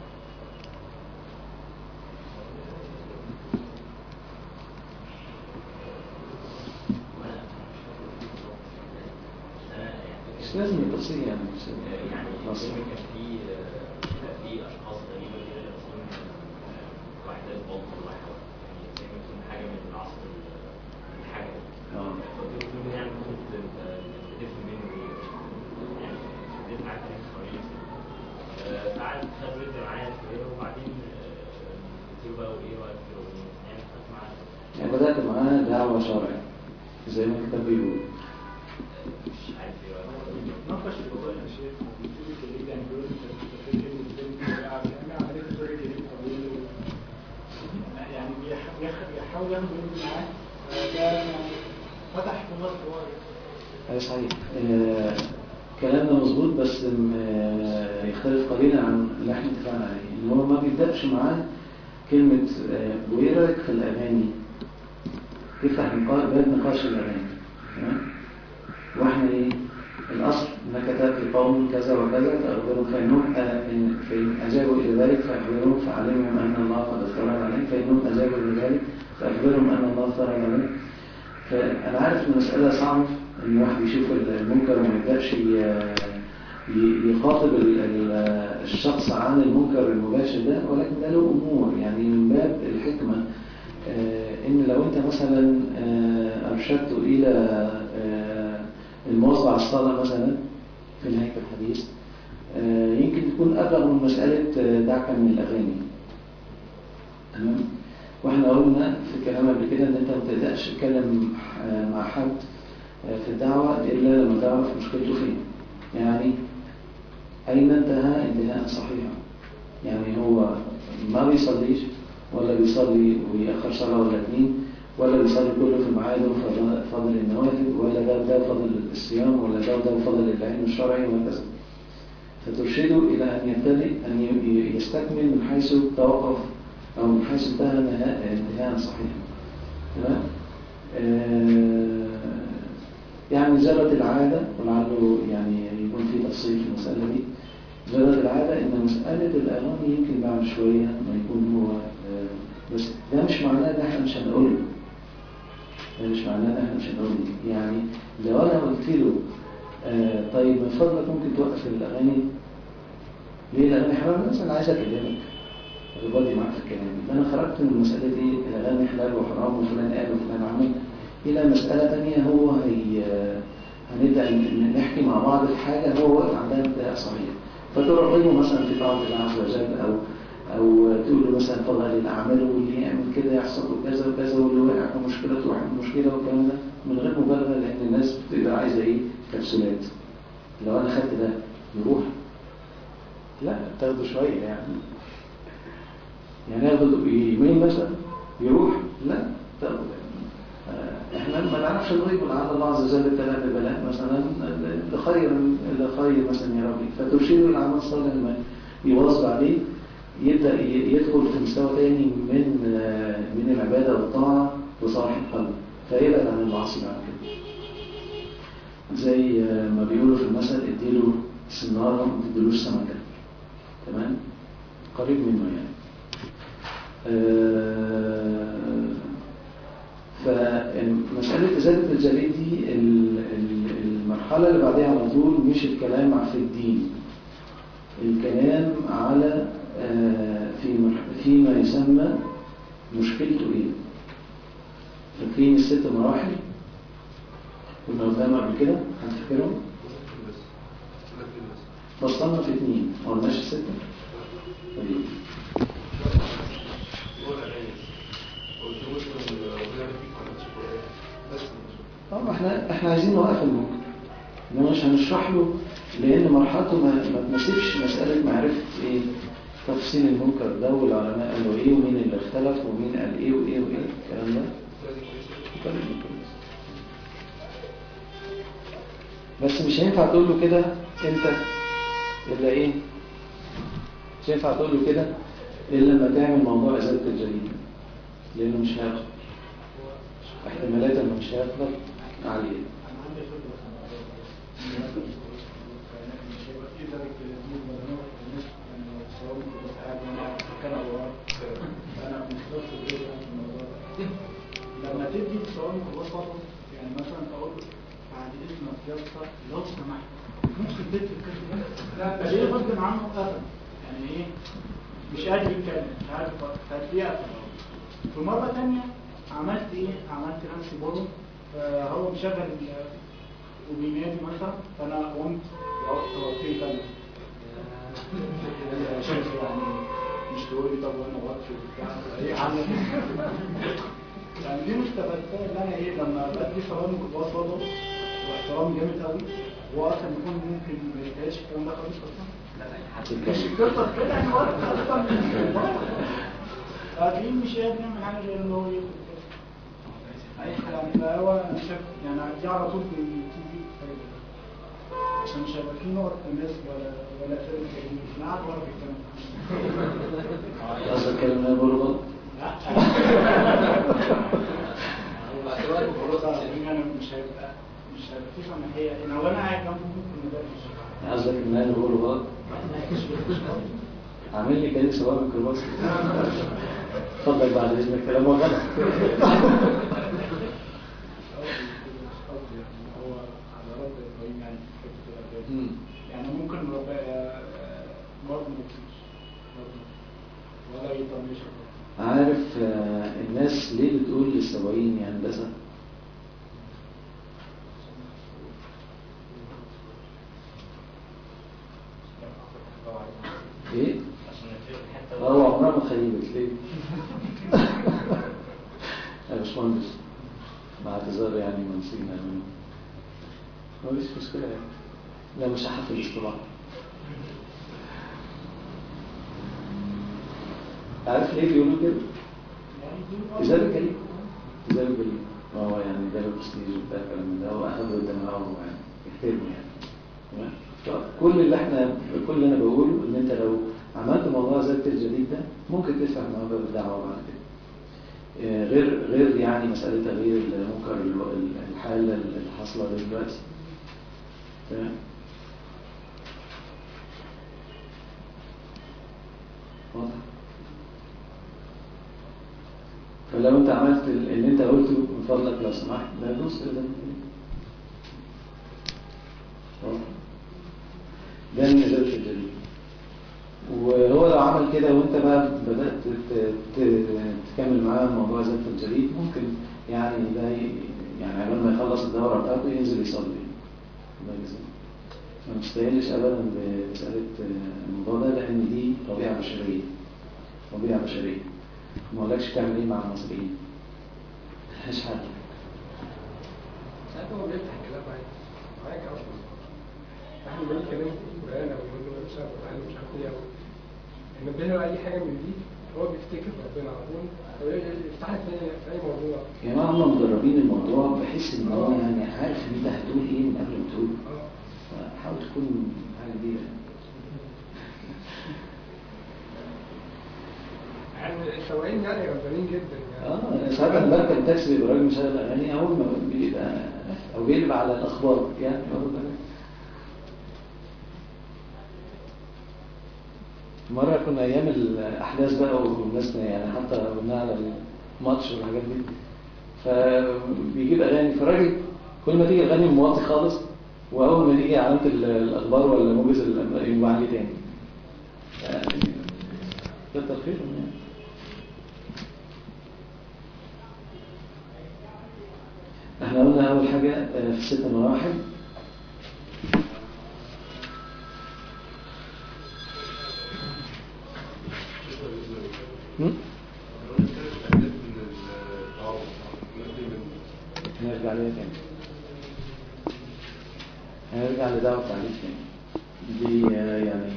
مش لازم التفصيل يعني مش يعني مصر. الفيلم كان فيه آه، كان فيه اشخاص غريبه كده لابسين آه، واحده بلطو واحده يعني زي ما يكون حاجه من العصر ال- الحجري اه قلت له يعني كنت بتفهم منه ايه يعني شديت معاه كلام كويس آه، قعد خد ودي معايا شويه وبعدين آه، قلت له بقى وايه رايك في الاغنيه يعني خدت معاه يعني بدأت معاه دعوة شرعي زي ما الكتاب بيقول مش عارف ايه رايك ناقش القضايا يا شيخ وبيقول الجليد يعني بيقول انت بتفكر الفيلم يعني عمليه الدور الجليد طويل يعني بيح- بيح- بيحاول ياخد ابنه معاه ده يعني فتح في مصر وايد أي صحيح آه، كلامنا مظبوط بس م- آه، يختلف قليلا عن اللي احنا اتفقنا عليه ان هو ما بيبدأش معاه كلمة آه، وإيه رأيك في الأغاني يفتح نقاش باب نقاش الأغاني تمام واحنا ايه الأصل انك تأتي قوم كذا وكذا فأخبرهم فإنهم آه، إن- فإن أجابوا إلى ذلك فأخبرهم فعلمهم أن الله قد افترض عليهم فإنهم أجابوا إلى ذلك فأخبرهم أن الله افترض عليهم فأنا عارف إن المسألة صعبة إن الواحد يشوف المنكر وما يبدأش ي- ي- يخاطب ال- ال- الشخص عن المنكر المباشر ده ولكن ده له أمور يعني من باب الحكمة آه، إن لو أنت مثلا آه، أرشدت إلى آه، المواظبة على الصلاة مثلا في نهاية الحديث آه، يمكن تكون أبلغ من مسألة آه، دعك من الأغاني تمام واحنا قلنا في الكلام قبل كده ان انت ما تبداش تتكلم آه، مع حد آه، في الدعوه الا لما تعرف مشكلته فين يعني اين انتهى انتهاء صحيحا يعني هو ما بيصليش ولا بيصلي ويأخر صلاة ولا اتنين ولا بيصلي كله في ميعاده فضل- فضل النوافل ولا ده ده فضل الصيام ولا ده ده فضل العلم الشرعي وهكذا فترشده إلى أن يبتدئ أن ي- يستكمل من حيث توقف أو من حيث انتهى نهاء- انتهاء صحيحا تمام آه، يعني جرت العادة ولعله يعني يكون في تفصيل في المسألة دي جرت العادة إن مسألة الأغاني يمكن بعد شوية ما يكون هو آه، بس ده مش معناه إن إحنا مش هنقول له ده مش معناه إن إحنا مش هنقول له يعني لو أنا قلت له آه، طيب من فضلك ممكن توقف الأغاني ليه الأغاني حرام الناس أنا عايز أكلمك البادي معاك في الكلام أنا خرجت من مسألة إيه الأغاني حلال وحرام وفلان قال وفلان عمل إلى مسألة تانية هو هي هنبدأ ن- نحكي مع بعض في حاجة هو واقف عندها انتهاء صحيح فترغبه مثلا في طاعة الله عز وجل أو أو تقول له مثلا فضل الأعمال واللي يعمل كده يحصل له كذا وكذا واللي وقع في مشكلة تروح المشكلة والكلام ده من غير مبالغة لأن الناس بتبقى عايزة إيه كبسولات لو أنا خدت ده يروح لا تاخده شوية يعني يعني ياخد يومين مثلا يروح لا تاخد آه، احنا ما نعرفش الغيب ولعل الله عز وجل ابتلى ببلاء مثلا لخير لخير مثلا يا ربي فترشده العمل الصالح لما يواظب عليه يبدا ي- يدخل في مستوى تاني من آه، من العباده والطاعه وصالح القلب فيبعد عن المعاصي بعد كده زي آه، ما بيقولوا في المثل اديله سناره ما تديلوش سمكه تمام قريب منه يعني آه، فمسألة إزالة الجليد دي ال- ال- المرحلة اللي بعدها على طول مش الكلام في الدين الكلام على آه، في مرح- فيما يسمى مشكلته إيه فاكرين الست مراحل كنا قدام قبل كده هتفكرهم بس أنا كده بس فصلنا في اتنين ما قلناش الستة طيب هو الأغاني قلت له مثلا ربنا فيك ما عملتش قرآن بس طب احنا احنا عايزين نوقف المنكر انما مش هنشرح له لان مرحلته ما, ما تناسبش مساله معرفه ايه تفصيل المنكر ده والعلماء قالوا ايه ومين اللي اختلف ومين قال ايه وايه وايه الكلام ده لازم كويسة طيب كويس. بس مش هينفع تقول له كده انت الا ايه مش هينفع تقول له كده الا لما تعمل موضوع ازاله الجريمه لانه مش هيقدر احتمالات انه مش هيقدر عاليه انا عندي فكره في الموضوع ده. مش هيبقى في ذلك الدين ولا نوع الناس يعني لو الصواب كنت قاعد وانا بتكلم على الورق انا مش ضد الفكره في الموضوع ده لما تدي الصواب وسط يعني مثلا تقول بعد اذنك يا اسطى لو سمحت ممكن تكتب كده لا ده ليه غصب عنه قفل يعني ايه مش قادر يتكلم مش عارف فتلاقيه قفل في مرة تانية عملت ايه؟ عملت نفسي بورو فهو مشغل ال- وبينادي مثلا فانا قمت وقفت وقفت انا شايف يعني مش تقول لي طب وانا واقف وبتاع ايه عامل يعني دي مستفادات ان انا ايه لما بدي سلام وصله واحترام جامد قوي هو اصلا يكون ممكن ما يتقالش الكلام ده خالص اصلا مش القصه كده يعني واقف اصلا فاكرين مش قادر يعمل حاجه غير ان هو ياخد كده. اي حاجه يعني فهو انا شايف يعني دي على طول في التي في الفايده ده عشان مش هيبقى في نوع تماس ولا ولا فرق جديد انا قاعد ورا في الكلام قصدك الكلام اللي انا بقوله غلط هو اعتبار الفلوس لا انا مش هيبقى مش هيبقى في سماحيه ان هو انا قاعد جنبه ممكن ندردش قصدك ان انا بقوله غلط عامل لي كده شباب الميكروباص اتفضل بعد اذنك كلامه غلط قصدي يعني هو على رد ابراهيم يعني في حته الأداء. مم. يعني ممكن ربنا برضه ما تفيش برضه ولا يطنش عارف آه، الناس ليه بتقول للسواقين يا هندسه ايه عشان نتفق الحته هو عمرها ما خيبت ليه يا باشمهندس مع اعتذار يعني ما نسينا منه مفيش مشكله يعني لا مش هحفل طبعا عارف ليه بيقولوا كده؟ إزالة كريم إزالة كريم ما هو يعني ده البرستيج وبتاع الكلام من ده هو أخده دماغه يعني يحترمه يعني تمام؟ فكل اللي احنا كل اللي انا بقوله ان انت لو عملت موضوع زيادة الجديد ده ممكن تفتح موضوع الدعوة بعد كده آه، غير غير يعني مسألة تغيير المنكر ال- الحالة اللي حاصلة دلوقتي تمام واضح فلو انت عملت ال- اللي انت قلته من فضلك لو سمحت لا يجوز كده واضح ده من إزالة الجليد وهو لو عمل كده وانت بقى بدأت ت- ت- تكمل معاه موضوع إزالة الجليد ممكن يعني ده ي- يعني قبل ما يخلص الدورة بتاعته ينزل يصلي الله يجزاه ما نستاهلش ابدا بمسألة الموضوع ده لأن دي طبيعة بشرية طبيعة بشرية ما اقولكش تعمل ايه مع المصريين مش حل ساعات هو بيفتح الكلام عادي معاك اصلا احنا بنقول كلام قران او بنقول له مش عارف قران مش عارف ايه او نبهه له اي حاجه من دي هو بيفتكر ربنا على طول هو يفتح لك في في اي موضوع يا جماعة هم مدربين الموضوع بحيث ان هو يعني عارف ان انت هتقول ايه من قبل ما تقول اه فحاول تكون حاجة كبيرة يعني السواقين يعني غلبانين جدا يعني اه ساعات انا بركب تاكسي بيبقى راجل مشغل اغاني اول ما بيبقى او بيقلب على الاخبار يعني واخد بالك؟ مرة كنا أيام الأحداث بقى والناس يعني حتى قلنا على الماتش والحاجات دي فبيجيب أغاني فالراجل كل ما تيجي أغاني موطي خالص وأول ما تيجي علامة ال- الأخبار ولا موجز الأنباء يقوم عليه تاني يعني كتر خيرهم يعني احنا قلنا أول حاجة آه، في ست مراحل هم؟ هنرجع ليها تاني هنرجع لدعوة التعريف تاني دي آه، يعني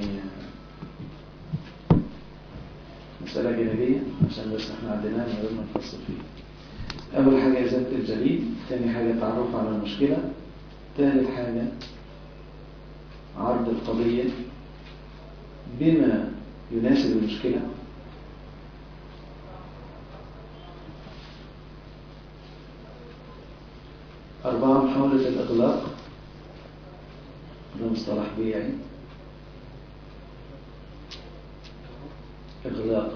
مسألة جانبية عشان بس احنا عندنا من غير ما نفصل فيه أول حاجة إزالة الجليد ثاني حاجة تعرف على المشكلة ثالث حاجة عرض القضية بما يناسب المشكلة أربعة محاولة الإغلاق ده مصطلح بيعي إغلاق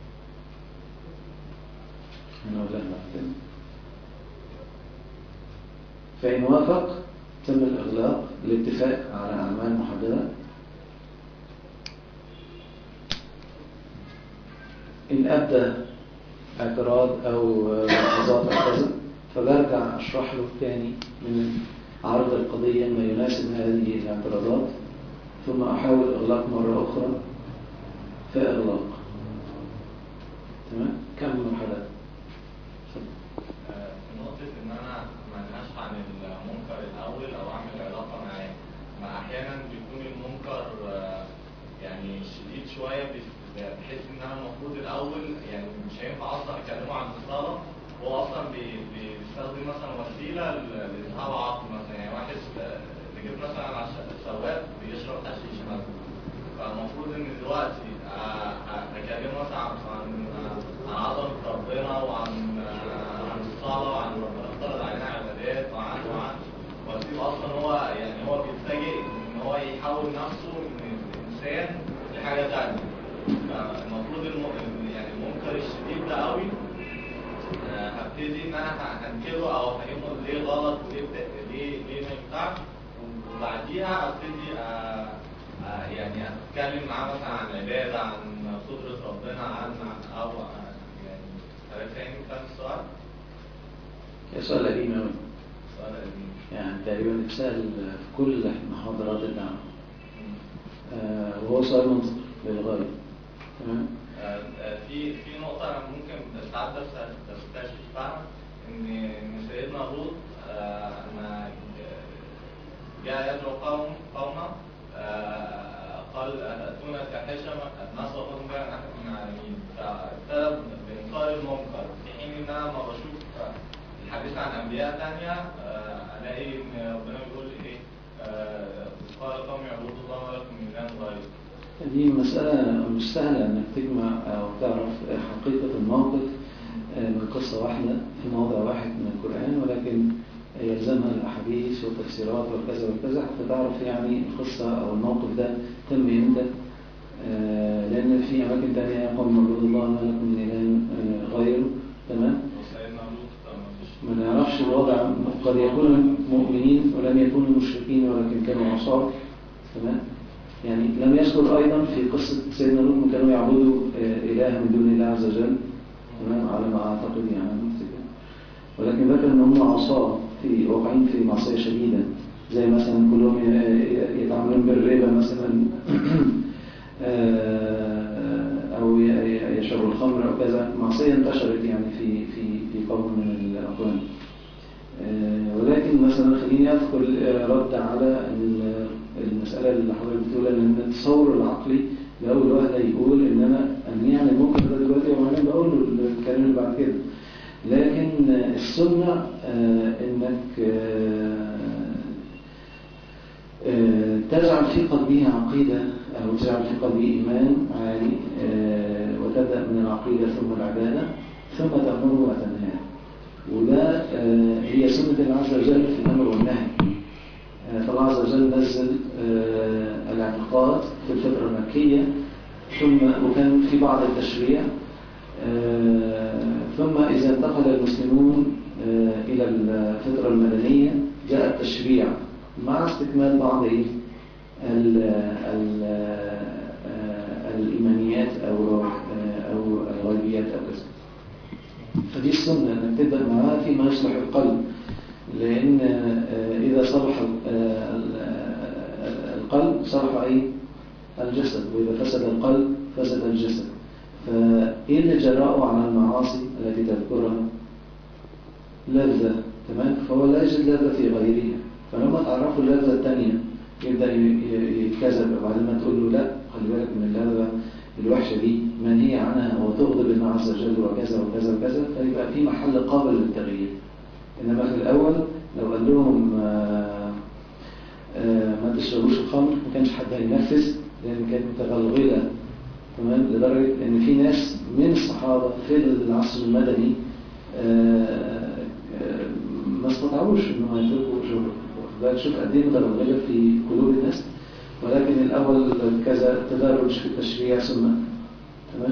هنقول لها بعد فإن وافق تم الإغلاق الاتفاق على أعمال محددة إن أبدى اعتراض أو ملاحظات أو كذا فبرجع أشرح له تاني من عرض القضية ما يناسب هذه الاعتراضات ثم أحاول إغلاق مرة أخرى فإغلاق تمام كم مرحلة اتفضل. نقطة إن أنا ما أنهاش عن المنكر الأول أو أعمل علاقة معاه ما أحيانا بيكون المنكر آه، يعني شديد شوية بس- بحيث إن أنا المفروض الأول يعني مش هينفع أصلا أكلمه عن الصلاة هو اصلا بي- بيستخدم مثلا وسيله ل- لاسهاب عقل مثلا يعني واحد آه، ركب مثلا على ش- سواق بيشرب حشيش مثلا فالمفروض ان دلوقتي آه، ه- هكلمه مثلا عن عن عن عظمه ربنا وعن آه، عن الصلاه وعن ربنا افترض علينا عبادات وعن وعن واسيب اصلا هو يعني هو بيتفاجئ ان هو يحول نفسه من انسان لحاجه ثانيه فالمفروض الم- يعني المنكر الشديد ده قوي آه، هبتدي ان انا ه- هنكره او افهمه ليه غلط وليه بت- ليه ليه ما ينفعش وبعديها ابتدي آه، آه، يعني اتكلم معاه مثلا عن العباده عن قدره ربنا عن عن- او عن- يعني حضرتك فاهم فاهم السؤال؟ سؤال قديم أوي سؤال قديم يعني تقريبا اتسأل في كل محاضرات الدعوة آه، وهو سؤال منطقي للغاية تمام آه، آه، في في نقطة أنا ممكن ساعات بس تستشفها إن إن سيدنا لوط آه، لما جاء يدعو قوم قومه آه، قال أتأتون الفاحشة ما سبقكم بها من أحد من العالمين فابتدى بإنكار المنكر في حين إن أنا لما بشوف الحديث عن أنبياء تانية آه، ألاقي إن ربنا بيقول إيه آه، قال قوم اعبدوا الله ما لكم من إله غيره دي مسألة مش سهلة انك تجمع او تعرف حقيقة الموقف آه، من قصة واحدة في موضع واحد من القرآن ولكن يلزمها الأحاديث والتفسيرات وكذا وكذا حتى تعرف يعني القصة أو الموقف ده تم إمتى آه، لأن في أماكن تانية يقول معبود الله ما لكم من إله آه، غيره تمام وسيدنا لوط ما فيش ما نعرفش الوضع قد يكونوا مؤمنين ولم يكونوا مشركين ولكن كانوا عصاة تمام يعني لم يذكر أيضا في قصة سيدنا لوط إنهم كانوا يعبدوا آه، إله من دون الله عز وجل تمام على ما أعتقد يعني أفتكر. ولكن ذكر إن هم عصاة في واقعين في معصية شديدة زي مثلا كلهم ي- ي- يتعاملون بالربا مثلا آه، أو ي- ي- يشربوا الخمر أو كذا معصية انتشرت يعني في في في قوم من الأقوام آه، ولكن مثلا خليني أذكر آه، رد على ال- المسألة اللي حضرتك بتقولها لأن التصور العقلي لأول واحد يقول إن أنا أن يعني ممكن ده دلوقتي وأنا بقول له الكلام اللي بعد كده لكن آه، السنة آه، إنك آه، آه، تجعل في قلبه عقيدة أو تجعل في قلبه إيمان عالي آه، وتبدأ من العقيدة ثم العبادة ثم تأمره وتنهاه وده آه، هي سنة الله عز وجل في الأمر والنهي آه، فالله عز وجل نزل آه، الاعتقاد في الفترة المكية ثم وكان في بعض التشريع آه، ثم إذا انتقل المسلمون آه، إلى الفترة المدنية جاء التشريع مع استكمال بعض إيه؟ ال- ال- آه، الإيمانيات أو آه، أو الغيبيات أو كذا فدي السنة أنك تبدأ معاه فيما يصلح القلب لأن آه، إذا صلح آه، ال- آه، القلب صلح أي الجسد وإذا فسد القلب فسد الجسد فإيه اللي جرأه على المعاصي التي تذكرها لذة تمام فهو لا يجد لذة في غيرها فلما تعرفوا اللذة الثانية يبدأ ي- ي- يتكذب وبعدين ما تقول له لا خلي بالك من اللذة الوحشة دي منهي عنها وتغضب الله عز وجل وكذا وكذا وكذا فيبقى في محل قابل للتغيير إنما في الأول لو قال لهم آه، آه، ما تشربوش الخمر ما كانش حد هينفذ لأن كانت متغلغلة تمام لدرجة إن في ناس من الصحابة في العصر المدني آه، آه، ما استطاعوش إنهم يتركوا شرب بل شوف قد إيه متغلغلة في قلوب الناس ولكن الأول كذا تدرج في التشريع ثم تمام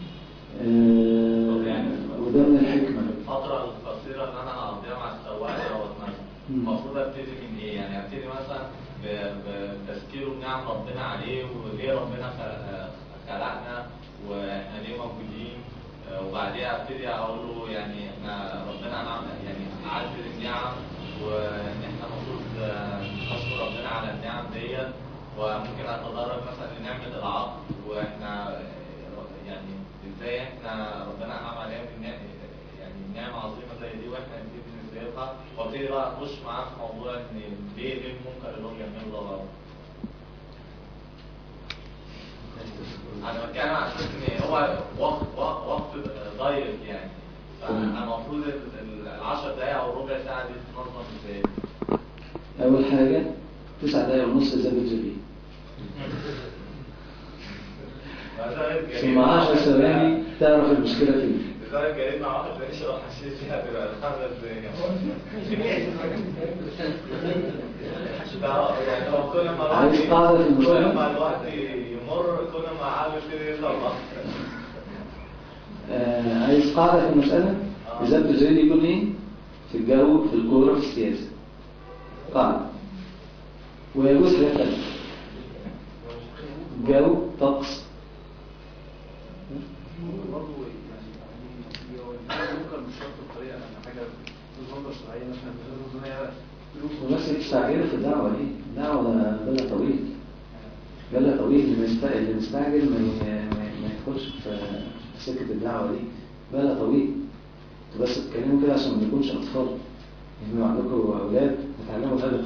آه، وده من الحكمة الفترة القصيرة اللي أنا هقضيها مع السواق دوت مثلا مم. المفروض أبتدي من إيه؟ يعني أبتدي مثلا ب- بتذكيره بنعم ربنا عليه وليه ربنا خ- خلقنا وإحنا ليه موجودين آه، وبعديها أبتدي أقول له يعني إحنا ربنا أنعم يعني أعدل النعم وإن إحنا المفروض آه، نشكر ربنا على النعم ديت وممكن أتدرج مثلا لنعمة العقل وإحنا آه، يعني إزاي إحنا ربنا أنعم علينا بالنعم يعني نعمة عظيمة زي دي واحنا نبتدي نزيدها وابتدي بقى اخش معاه في موضوع ان ليه ليه المنكر اللي هو بيعمله ده غلط. انا بتكلم على اساس ان هو وقت وقت وقت ضيق يعني فالمفروض ال- ال- العشر دقايق او ربع ساعه دي تتنظم ازاي؟ أول حاجة تسع دقايق ونص زي الجبين ثم عشر ثواني تعرف المشكلة فين لذلك جايين مع واحد بيشرب حشيش هتبقى خمس دقايق ده يعني هو كل ما الواحد عايز قاعدة في كل المجتمع؟ ما الوقت يمر كل ما عقله يبتدي يظهر اكتر آه عايز قاعدة في المسألة إذا التجريد يكون إيه في الجو في الكورة في السياسة قاعدة ويجوز حاجات تانية جو طقس برضه يعني هو ممكن مش شرط الطريقه يعني حاجه تظهر شرعيه مثلا تظهر ان هي فلوس وناس تستعجل في الدعوة دي الدعوة بالها طويل بالها طويل اللي مست- اللي مستعجل ما ي- ما- ما يدخلش في في سكة الدعوة دي بالها طويل انتوا بس تتكلموا كده عشان ما نكونش أطفال يبقى عندكم أولاد يتعلموا الأدب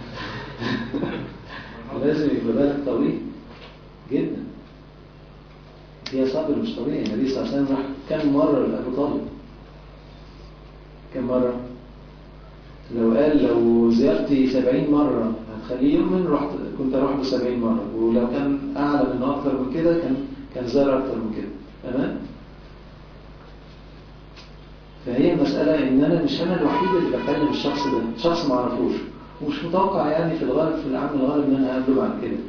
لازم يبقى بالك طويل جدا فيها صبر مش طبيعي النبي صلى الله عليه وسلم راح كم مرة لأبو طالب كم مرة لو قال لو زيارتي سبعين مرة هتخليه يؤمن رحت كنت أروح له سبعين مرة ولو كان أعلى من أكتر من كده كان كان زار أكتر من كده تمام فهي المسألة إن أنا مش أنا الوحيد اللي بكلم الشخص ده شخص ما أعرفوش ومش متوقع يعني في الغالب في العام الغالب إن أنا أقابله بعد كده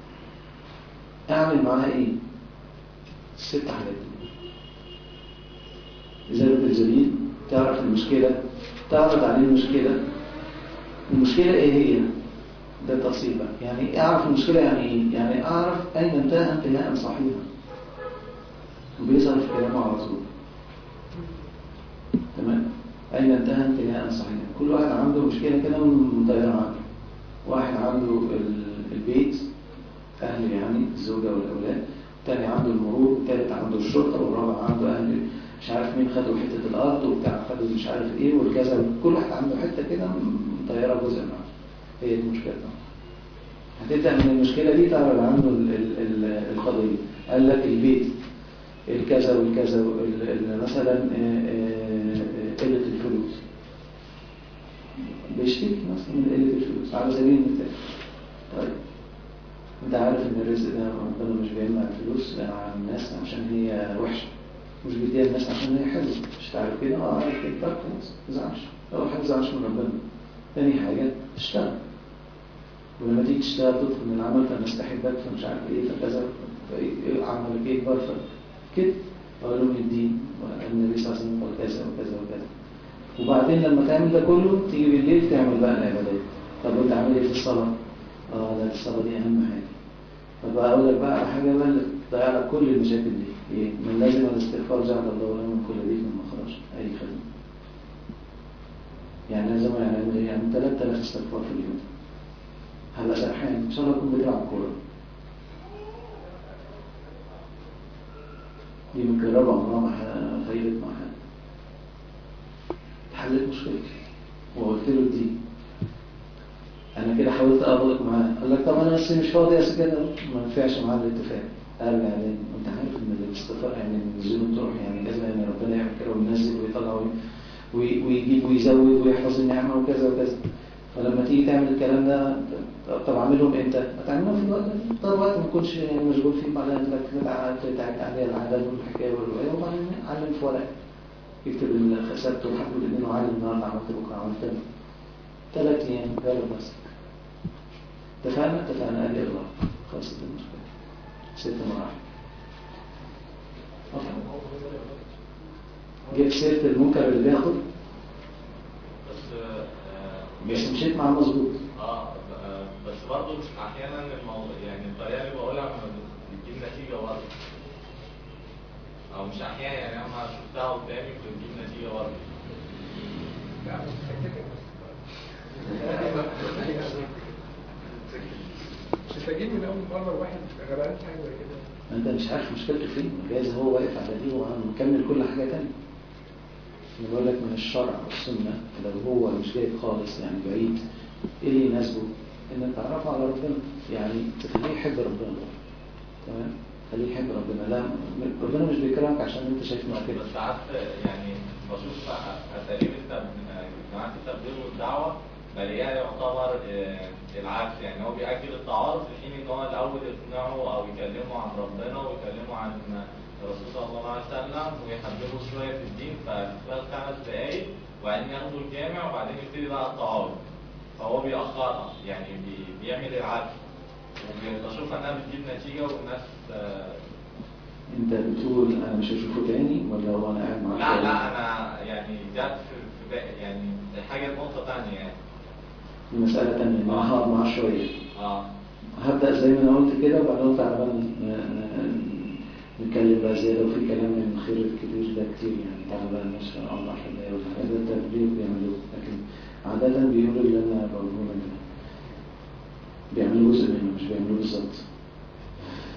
أعمل معاه إيه؟ ست حاجات إزالة الجليد تعرف المشكلة تعرض عليه المشكلة المشكلة إيه هي؟ ده التفصيل بقى يعني أعرف المشكلة يعني إيه؟ يعني أعرف أين انتهى انتهاء صحيحا وبيظهر في كلامه على طول تمام أين انتهى انتهاء صحيحا كل واحد عنده مشكلة كده مطيرة عنه واحد عنده ال- البيت أهله يعني الزوجة والأولاد الثاني عنده المرور والثالث عنده الشرطة والرابع عنده أهل مش عارف مين خدوا حتة الأرض وبتاع خدوا مش عارف إيه والكذا كل واحد عنده حتة كده مطيرة جزء منها هي دي المشكلة هتبدأ من المشكلة دي تعرض عنه ال- ال- ال- القضية قال لك البيت الكذا والكذا ال- ال- مثلا آه، آه، آه، قلة الفلوس بيشتكي مثلا من قلة الفلوس على سبيل المثال طيب انت عارف ان الرزق ده ربنا مش بيمنع الفلوس على الناس عشان هي وحشة مش بيديها الناس عشان هي حلوة مش تعرف كده اه عارف كده طب خلاص ما تزعلش اول حاجة ما تزعلش من ربنا تاني حاجة تشتغل ولما تيجي تشتغل تدخل من العمل فالناس تحبك فمش عارف ايه فكذا فإيه- عملك يكبر فكده علوم الدين والنبي صلى الله عليه وسلم قال كذا وكذا وكذا وبعدين لما تعمل ده كله تيجي بالليل تعمل بقى العبادات طب وانت عامل ايه في الصلاة؟ اه لا الصلاة دي أهم حاجة طب أقول لك بقى على حاجة بقى اللي تضيع لك كل المشاكل دي ايه؟ من لازم الاستغفار جعل الله له من كل ضيق من مخرج أي خدمة يعني لازم يعني إيه؟ يعني 3000 استغفار في اليوم هبقى سرحان ان شاء الله اكون بتلعب كوره دي مجربه عمرها ما ح- خيبت مع حد حلت مشكلتي وقلت له دي انا كده حاولت اغلق معاه قال لك طب انا بس مش فاضي يا كده ما ينفعش معاه الاتفاق ارجع تاني وانت عارف ان الاستغفار يعني نزول الطرح يعني كذا يعني ربنا يعمل كده وينزل ويطلع وي- وي- ويجيب ويزود ويحفظ النعمه وكذا وكذا فلما تيجي تعمل الكلام ده طب- طب اعملهم امتى؟ هتعملهم في الوقت ده طب وقت ما تكونش مشغول فيه بعدين لك بتاع بتاعت عليه العدد والحكايه والروايه وبعدين علم في ورق يكتب اللي خسرته وحدد الاثنين وعلم النهارده عملت بكره عملت كذا ثلاث ايام جرب نفسك اتفقنا اتفقنا قال لي الله خلصت المشكله ست مراحل جبت سيره المنكر اللي بياخد بس آه، بس مشيت معاه مظبوط اه آه، بس برضه مش احيانا الموضوع يعني الطريقه اللي بقولها ما بتجيب نتيجه برضه او مش احيانا يعني انا شفتها قدامي بتجيب نتيجه برضه لا بس هتفق مش هتجيب من اول مره واحد غلبان في حاجه زي كده انت مش عارف مشكلته فين جايز هو واقف على دي ومكمل كل حاجه تانية انا بقول لك من الشرع والسنه لو هو مش جايب خالص يعني بعيد ايه اللي يناسبه انك تعرفه على ربنا يعني تخليه يحب ربنا تمام خليه يحب ربنا لا ربنا مش بيكرهك عشان انت شايف انه كده بس ساعات يعني بشوف اساليب التب- جماعه التبليغ والدعوه بلاقيها يعتبر آه، العكس يعني هو بيأجل التعارف في حين ان هو الاول يقنعه او يكلمه عن ربنا ويكلمه عن الرسول صلى الله عليه وسلم ويحببه شويه في الدين ففي خلال خمس دقائق وبعدين ياخدوا الجامع وبعدين يبتدي بقى التعارف فهو بيأخرها يعني بي- بيعمل العكس وبشوف انها بتجيب نتيجه والناس آه، انت بتقول انا مش هشوفه تاني ولا هو انا قاعد معاه لا شوية؟ لا انا يعني جت في في بالي يعني حاجه نقطه ثانيه يعني دي مسألة تانية ان انا هقعد معاه شوية اه هبدأ زي ما انا قلت كده وبعدين قلت على بال ن- ن- نتكلم بقى زيادة وفي كلام من الخير الكبير ده كتير يعني تعالى بقى الناس في أربع عشر دقايق ولا حاجة ده التبليغ بيعملوه لكن عادة بيقولوا اللي أنا بقوله لك ده بيعملوا جزء منه مش بيعملوه بالظبط ف...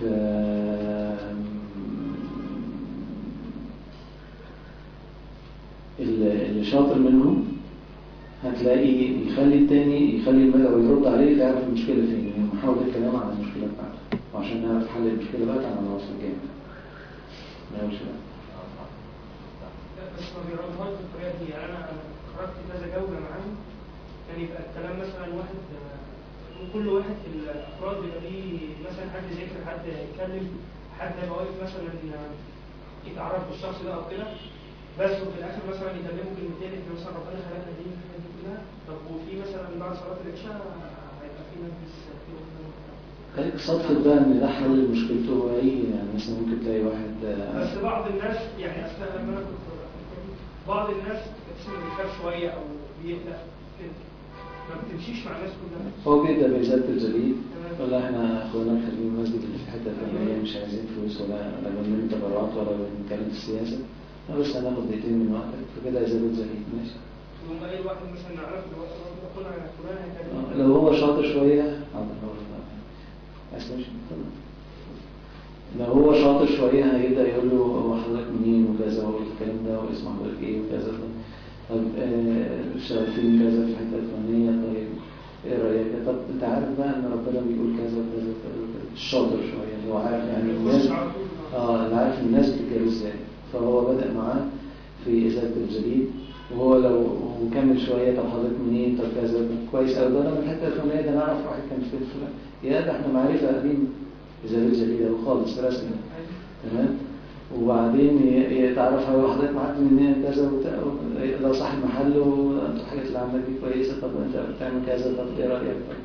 اللي اللي شاطر منهم هتلاقي يخلي التاني يخلي المدعو يرد عليه فيعرف المشكلة فين يعني محاول الكلام عن المشكلة بتاعته وعشان نعرف حل المشكلة بقى تعالى نقعد في الجامع ما هوش بقى لا بس ما بيردهاش بالطريقه دي يعني انا خرجت كذا جوله معاهم كان يبقى الكلام مثلا واحد آه، كل واحد في الافراد بيبقى ليه مثلا حد ذاكر حد يتكلم حد يبقى واقف مثلا آه، يتعرف بالشخص ده او كده بس وفي الاخر مثلا يكلموا كلمتين ان مثلا ربنا خلقنا دي الحاجات دي كلها طب وفي مثلا بعد صلاه العشاء هيبقى في ناس في خليك صدفة بقى ان ده حل مشكلته هو ايه يعني مثلا ممكن تلاقي واحد آه، بس بعض الناس يعني اثناء لما انا كنت بعض الناس بتحس انه بيخاف شويه او بيقلق كده ما بتمشيش مع الناس كلها هو بيبدأ بإزالة الجليد والله احنا اخوانا خارجين المسجد اللي في حتة فلانية مش عايزين فلوس ولا لا بنعمل تبرعات ولا بنتكلم في السياسة احنا بس هناخد دقيقتين من وقتك فكده إزالة جليد ماشي يقوم قايل واحد مثلا نعرف اللي هو يقول انا فلان آه، هيكلمني. لو هو شاطر شوية حاضر هو عايز تمشي اتفضل. لو هو شاطر شوية هيبدأ يقول له هو حضرتك منين وكذا وأقول الكلام ده واسم حضرتك ايه وكذا طب آه، شغالين كذا في الحتة الفلانية طيب ايه رأيك طب انت عارف بقى ان ربنا بيقول كذا وكذا وكذا وكذا الشاطر شوية اللي هو عارف يعني الناس يخش على طول اه اللي عارف الناس بتتجاب ازاي فهو بدأ معاه في إزالة الجليد وهو لو وكمل شوية طب حضرتك منين طب كذا طب كويس أوي ده أنا من الحتة الفلانية ده أنا أعرف واحد كان في الفلان يا ده إحنا معرفة قديم إزالة الجليد أهو خالص رسمي تمام وبعدين ي- يتعرف هو حضرتك معاك منين كذا وت- و- لو صاحب محل وانت الحاجات اللي عندك دي كويسة طب انت بتعمل كذا طب ايه رأيك طب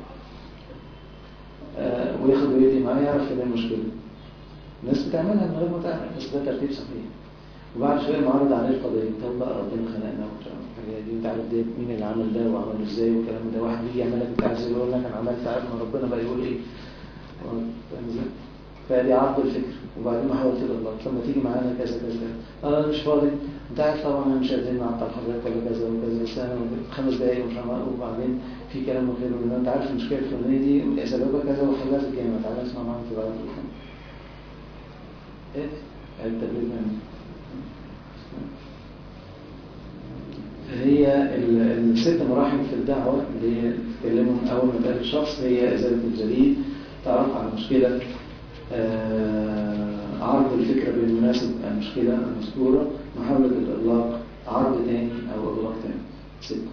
آه وياخد ويدي معاه يعرف ايه المشكلة الناس بتعملها من غير ما تعرف بس ده ترتيب صحيح وبعد شوية معرض عليه القضية طب بقى ربنا خلقنا وبتاع الحاجات دي انت عارف ده مين اللي عمل ده وعمله ازاي والكلام ده واحد يجي يعمل لك انت عايز يقول لك انا عملت عارف ما ربنا بقى يقول ايه فاهم ازاي؟ فدي عرض الفكر وبعدين ما حاولت الى الله لما تيجي معانا كذا كذا كذا انا مش فاضي انت عارف طبعا انا مش عايزين نعطل حضرتك ولا كذا وكذا بس انا خمس دقايق ومش عارف وبعدين في كلام وغيره لان انت عارف المشكله الفلانيه دي سببها كذا وخلاها في الجامعه تعالى اسمع معانا في بعض الحين ايه التبليغ من هي ال- الست مراحل في الدعوة اللي هي بتتكلموا من أول ما تقابل الشخص هي إزالة الجليد تعرف على المشكلة آه، عرض الفكرة بالمناسب المشكلة المذكورة محاولة الإغلاق عرض تاني أو إغلاق تاني ستة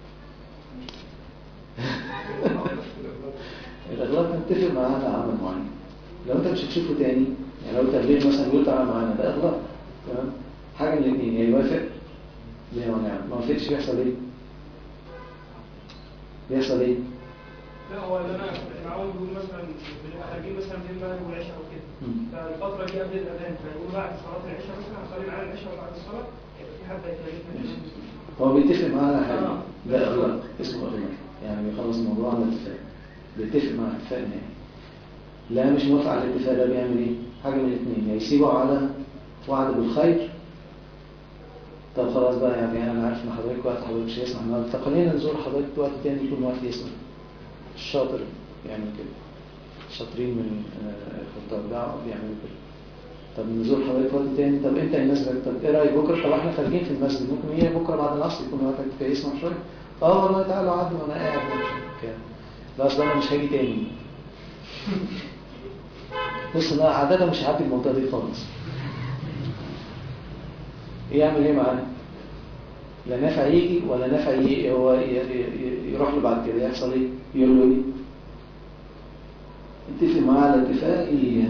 الإغلاق نتفق معاه على عمل معين لو أنت مش هتشوفه تاني يعني لو التبليغ مثلا بيقول تعالى معانا ده إغلاق تمام حاجة من الاثنين يا يوافق ليه ونعم ما وافقش بيحصل ايه؟ بيحصل ايه؟ لا هو اللي انا كنت معاهم بيقول مثلا بنبقى خارجين مثلا بين المغرب والعشاء او كده مم. فالفتره دي قبل الاذان فيقولوا بعد صلاه العشاء مثلا هنصلي معانا العشاء وبعد الصلاه هيبقى في حد هيكلمنا هو بيتفق معاه على حاجة آه. ده إغلاق اسمه إغلاق يعني بيخلص الموضوع على اتفاق بيتفق مع اتفاق نهائي لا مش موافق على الاتفاق ده بيعمل ايه؟ حاجة من الاثنين يا يسيبه على وعد بالخير طب خلاص بقى يعني انا عارف ان حضرتك وقت حضرتك مش هيسمع النهارده طب خلينا نزور حضرتك وقت تاني يكون وقت يسمع الشاطر يعمل كده الشاطرين من آه، خطاب الدعوة بيعملوا كده طب نزور حضرتك وقت تاني طب انت يناسبك طب ايه رايك بكره طب احنا خارجين في المسجد ممكن ايه بكره بعد العصر يكون وقتك يسمع شويه اه والله تعالى عدوا وانا قاعد ماشي كده لا اصل انا مش هاجي تاني بص انا عادة مش هعدي المنطقة دي خالص يعمل ايه معاه لا نافع يجي ولا نافع ي- هو ي- ي- يروح له بعد كده يحصل ايه يقول له ايه اتفق معاه على اتفاق ي-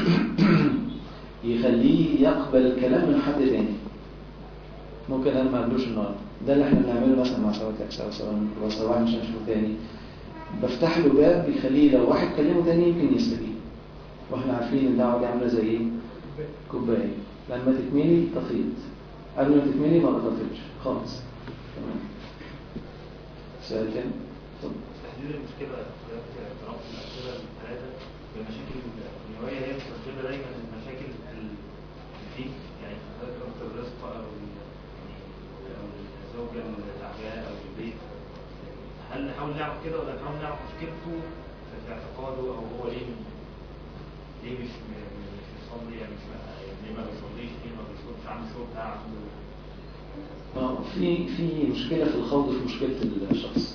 يخليه يقبل الكلام من حد تاني ممكن انا ما قبلوش النهارده ده اللي احنا بنعمله مثلا مع سواء كاكس او سواء ميكروباص او واحد مش هنشوفه تاني بفتح له باب بيخليه لو واحد كلمه تاني يمكن يستجيب واحنا عارفين الدعوه دي عامله زي ايه كوبايه لما تتملي تفيض قبل ما تتملي ما بتطفيش خالص تمام سؤال تاني اتفضل. تحديد المشكلة في ربط الأسئلة الثلاثة بمشاكل النوعية هي مسببة دايما المشاكل ال- دي يعني حضرتك قلت الرزق أو ال- يعني أو الزوجة الأعياء أو البيت هل نحاول نعرف كده ولا نحاول نعرف مشكلته في في اعتقاده أو هو ليه ليه مش م- مش بيصلي يعني مش يعني ليه ما بيصليش ليه ما بيصليش عنده شغل عنده اه في في مشكلة في الخوض في مشكلة الشخص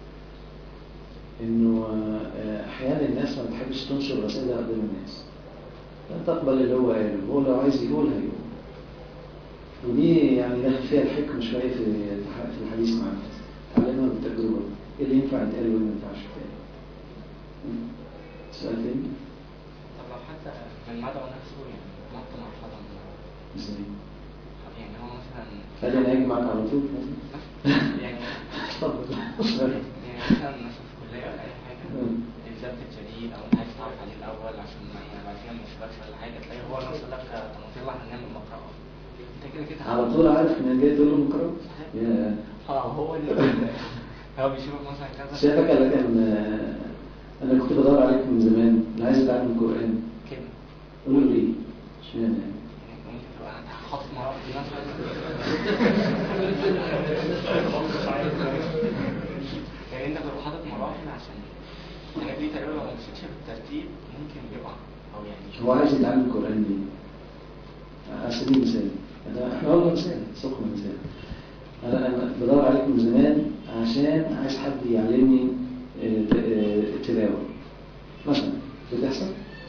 انه آه، احيانا الناس ما بتحبش تنشر رسائل قدام الناس لا تقبل اللي هو قاله هو لو عايز يقول هيقول ودي يعني داخل فيها الحكم شوية في في الحديث مع الناس تعلمها بالتجربة ايه اللي ينفع يتقال وايه اللي ما ينفعش يتقال م? سؤال تاني طب لو حتى في المدعو نفسه يعني نط مرحلة من ازاي يعني هو مثلا هل انا هاجي معاك على طول مثلا يعني اتفضل يعني مثلا مثلا في الكلية ولا أي حاجة مم. الزبط الجديد أو أنت عايز تعرف عليه الأول عشان ما يعني بعد كده ما يشبكش ولا حاجة تلاقي هو نفسه لك طب ما يلا احنا نعمل مقرأة أنت كده كده على طول عارف ان جاي تقول له مكرم يا اه هو اللي هو بيشوفك مثلا كذا شايفك قال كان انا كنت بدور عليك من زمان انا عايز اتعلم القران كده قول له ليه اشمعنى يعني يعني ممكن تبقى أنت حاطط مراحل مثلا يعني أنت بتبقى حاطط مراحل عشان الحاجات دي تقريبا لو ما مشيتش بالترتيب ممكن يقع أو يعني هو عايز يتعلم القران ليه على سبيل المثال أنا- احنا قلنا مثال سخن مثال انا انا بدور عليك من زمان عشان عايز حد يعلمني آه، ت- آه، التلاوه مثلا بتحصل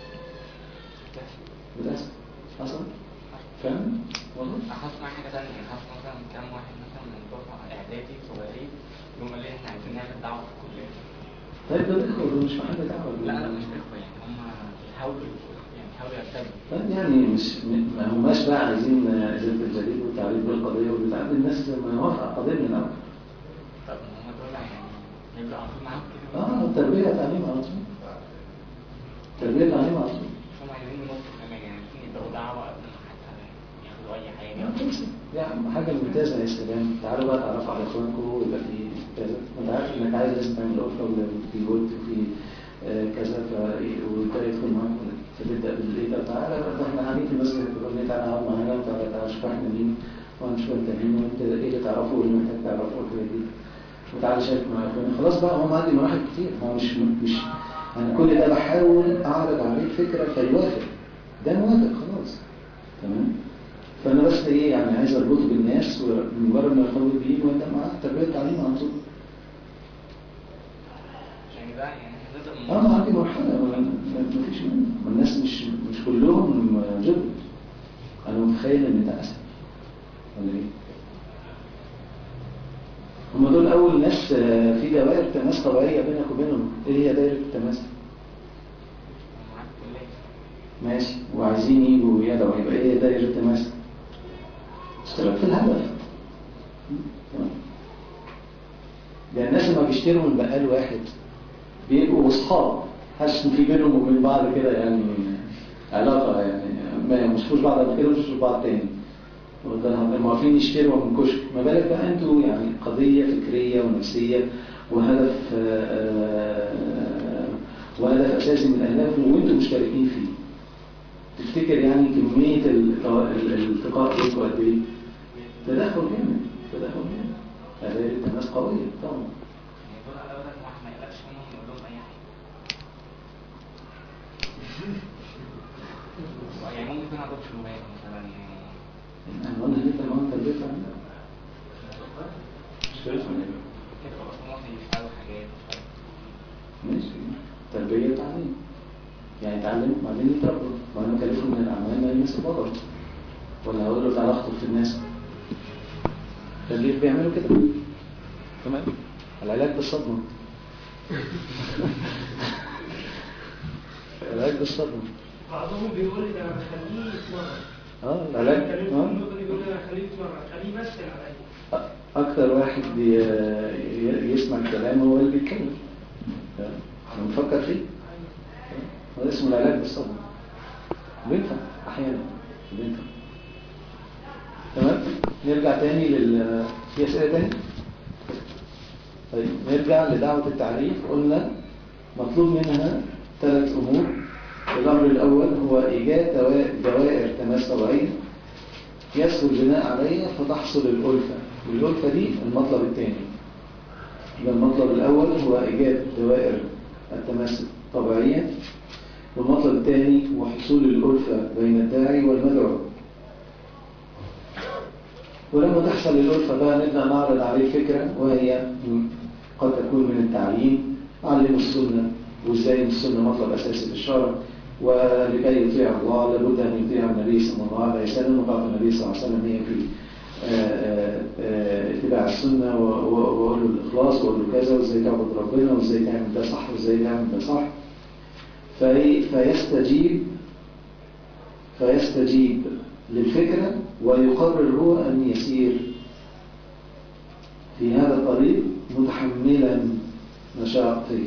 بتحصل حصل فاهم والله حصل معايا حاجة تانية يعني حصل مثلا كام واحد مثلا من دفعة إعدادي صغيرين يوم قال لي إحنا عايزين نعمل دعوة في الكلية طيب ده الاخوه دول مش محل دعوه لا لا مش إخوة يعني هم بيحاولوا يعني بيحاولوا يرتبوا طيب يعني مش م- ما هماش بقى عايزين ازاله الجديد والتعريف بالقضيه والبتاع دي الناس ما يوافق على القضيه من الاول طب ما هم دول يعني يبقوا على طول معاهم كده اه التربيه تعليم على طول التربيه تعليم على طول بس هم عايزين ينطوا كمان يعني عايزين يبدأوا دعوة قبل ما حتى ياخدوا أي حاجة آه، كويس. يعني حاجه ممتازه يا سلام تعالوا بقى تعرفوا على اخوانكم ويبقى في كذا انت عارف انك عايز لازم تعمل اوفر وفي جولد وفي آه، كذا ف وده يدخل معاك فتبدا بالايه ده تعالى بقى ده احنا قاعدين في المسجد تقول لي تعالى اقعد معانا وتعالى تعالى شوف احنا مين وهنشوف انت مين وانت ايه اللي تعرفه واللي محتاج تعرفه والحاجات دي وتعالى شارك مع اخواني خلاص بقى هم عندي مراحل كتير هو مش مش انا كل ده بحاول اعرض عليه فكره فيوافق ده موافق خلاص تمام فانا بس ايه يعني عايز اربطه بالناس ومجرد ما ارتبط بيه وانت معاه تربيه التعليم على طول يعني ده يعني إحنا لازم اه ما عندي مرحله ما ما فيش منه ما الناس مش مش كلهم جبل انا متخيل ان ده اسهل ولا ايه هم دول اول ناس آه، في دوائر تماس طبيعيه بينك وبينهم ايه هي دايره التماس معاك كلية ماشي وعايزين يجوا يدعوا يبقى ايه دايره التماس اشتراك في الهدف تمام. ده الناس لما بيشتروا من بقال واحد بيبقوا اصحاب حاسس ان في بينهم وبين بعض كده يعني علاقه يعني ما يمسكوش بعض قبل كده مش بعض تاني لما عارفين يشتروا من كشك ما بالك بقى انتوا يعني قضيه فكريه ونفسيه وهدف آه، آه، وهدف اساسي من اهدافهم وانتوا مشتركين فيه تفتكر يعني كميه الالتقاء الالتقاء بينكم قد ايه؟ تدخل جامد تدخل جامد هذه التماس قويه طبعا يعني دول على وقت الواحد ما يقلقش منهم يقول لهم أي حاجة يعني ممكن يكون عندهم شبهات مثلا يعني انا قلنا ليه طبعا تربيه عندنا مش كويس ولا ايه؟ كده خلاص ممكن يسألوا حاجات مش عارف ماشي تربيه وتعليم يعني اتعلم وبعدين يتربى وانا مكلفه من الاعمال ما يلمس البطل ولا هقول له تعالى اخطب في الناس فاللي بيعملوا كده تمام العلاج بالصدمه العلاج بالصدمه بعضهم بيقول لي ده انا بخليه يتمرن اه العلاج الكلام في اه النقطه دي بيقول لي انا هخليه يتمرن خليه يمثل عليا اكتر واحد بي ي- يسمع الكلام هو اللي بيتكلم انا بفكر فيه هو اسمه العلاج بالصدمه بينفع احيانا بينفع تمام نرجع تاني لل في اسئله تاني طيب نرجع لدعوه التعريف قلنا مطلوب منها ثلاث امور الامر الاول هو ايجاد دوا- دوائر تماس طبيعيه يسهل البناء عليها فتحصل الألفة والألفة دي المطلب الثاني يبقى المطلب الأول هو إيجاد دوائر التماس الطبيعية والمطلب الثاني هو حصول الألفة بين الداعي والمدعو ولما تحصل الألفة بقى نبدأ نعرض عليه فكرة وهي قد تكون من التعليم علم السنة وإزاي إن السنة مطلب أساسي في الشرع ولكي يطيع الله لابد أن يطيع النبي صلى الله عليه وسلم وقال النبي صلى الله عليه وسلم هي في آه، آه، آه، اتباع السنة و- و- وأقول له الإخلاص وأقول له كذا وإزاي تعبد ربنا وإزاي تعمل ده صح وإزاي تعمل ده صح في فيستجيب فيستجيب للفكرة ويقرر هو أن يسير في هذا الطريق متحملا مشاق فيه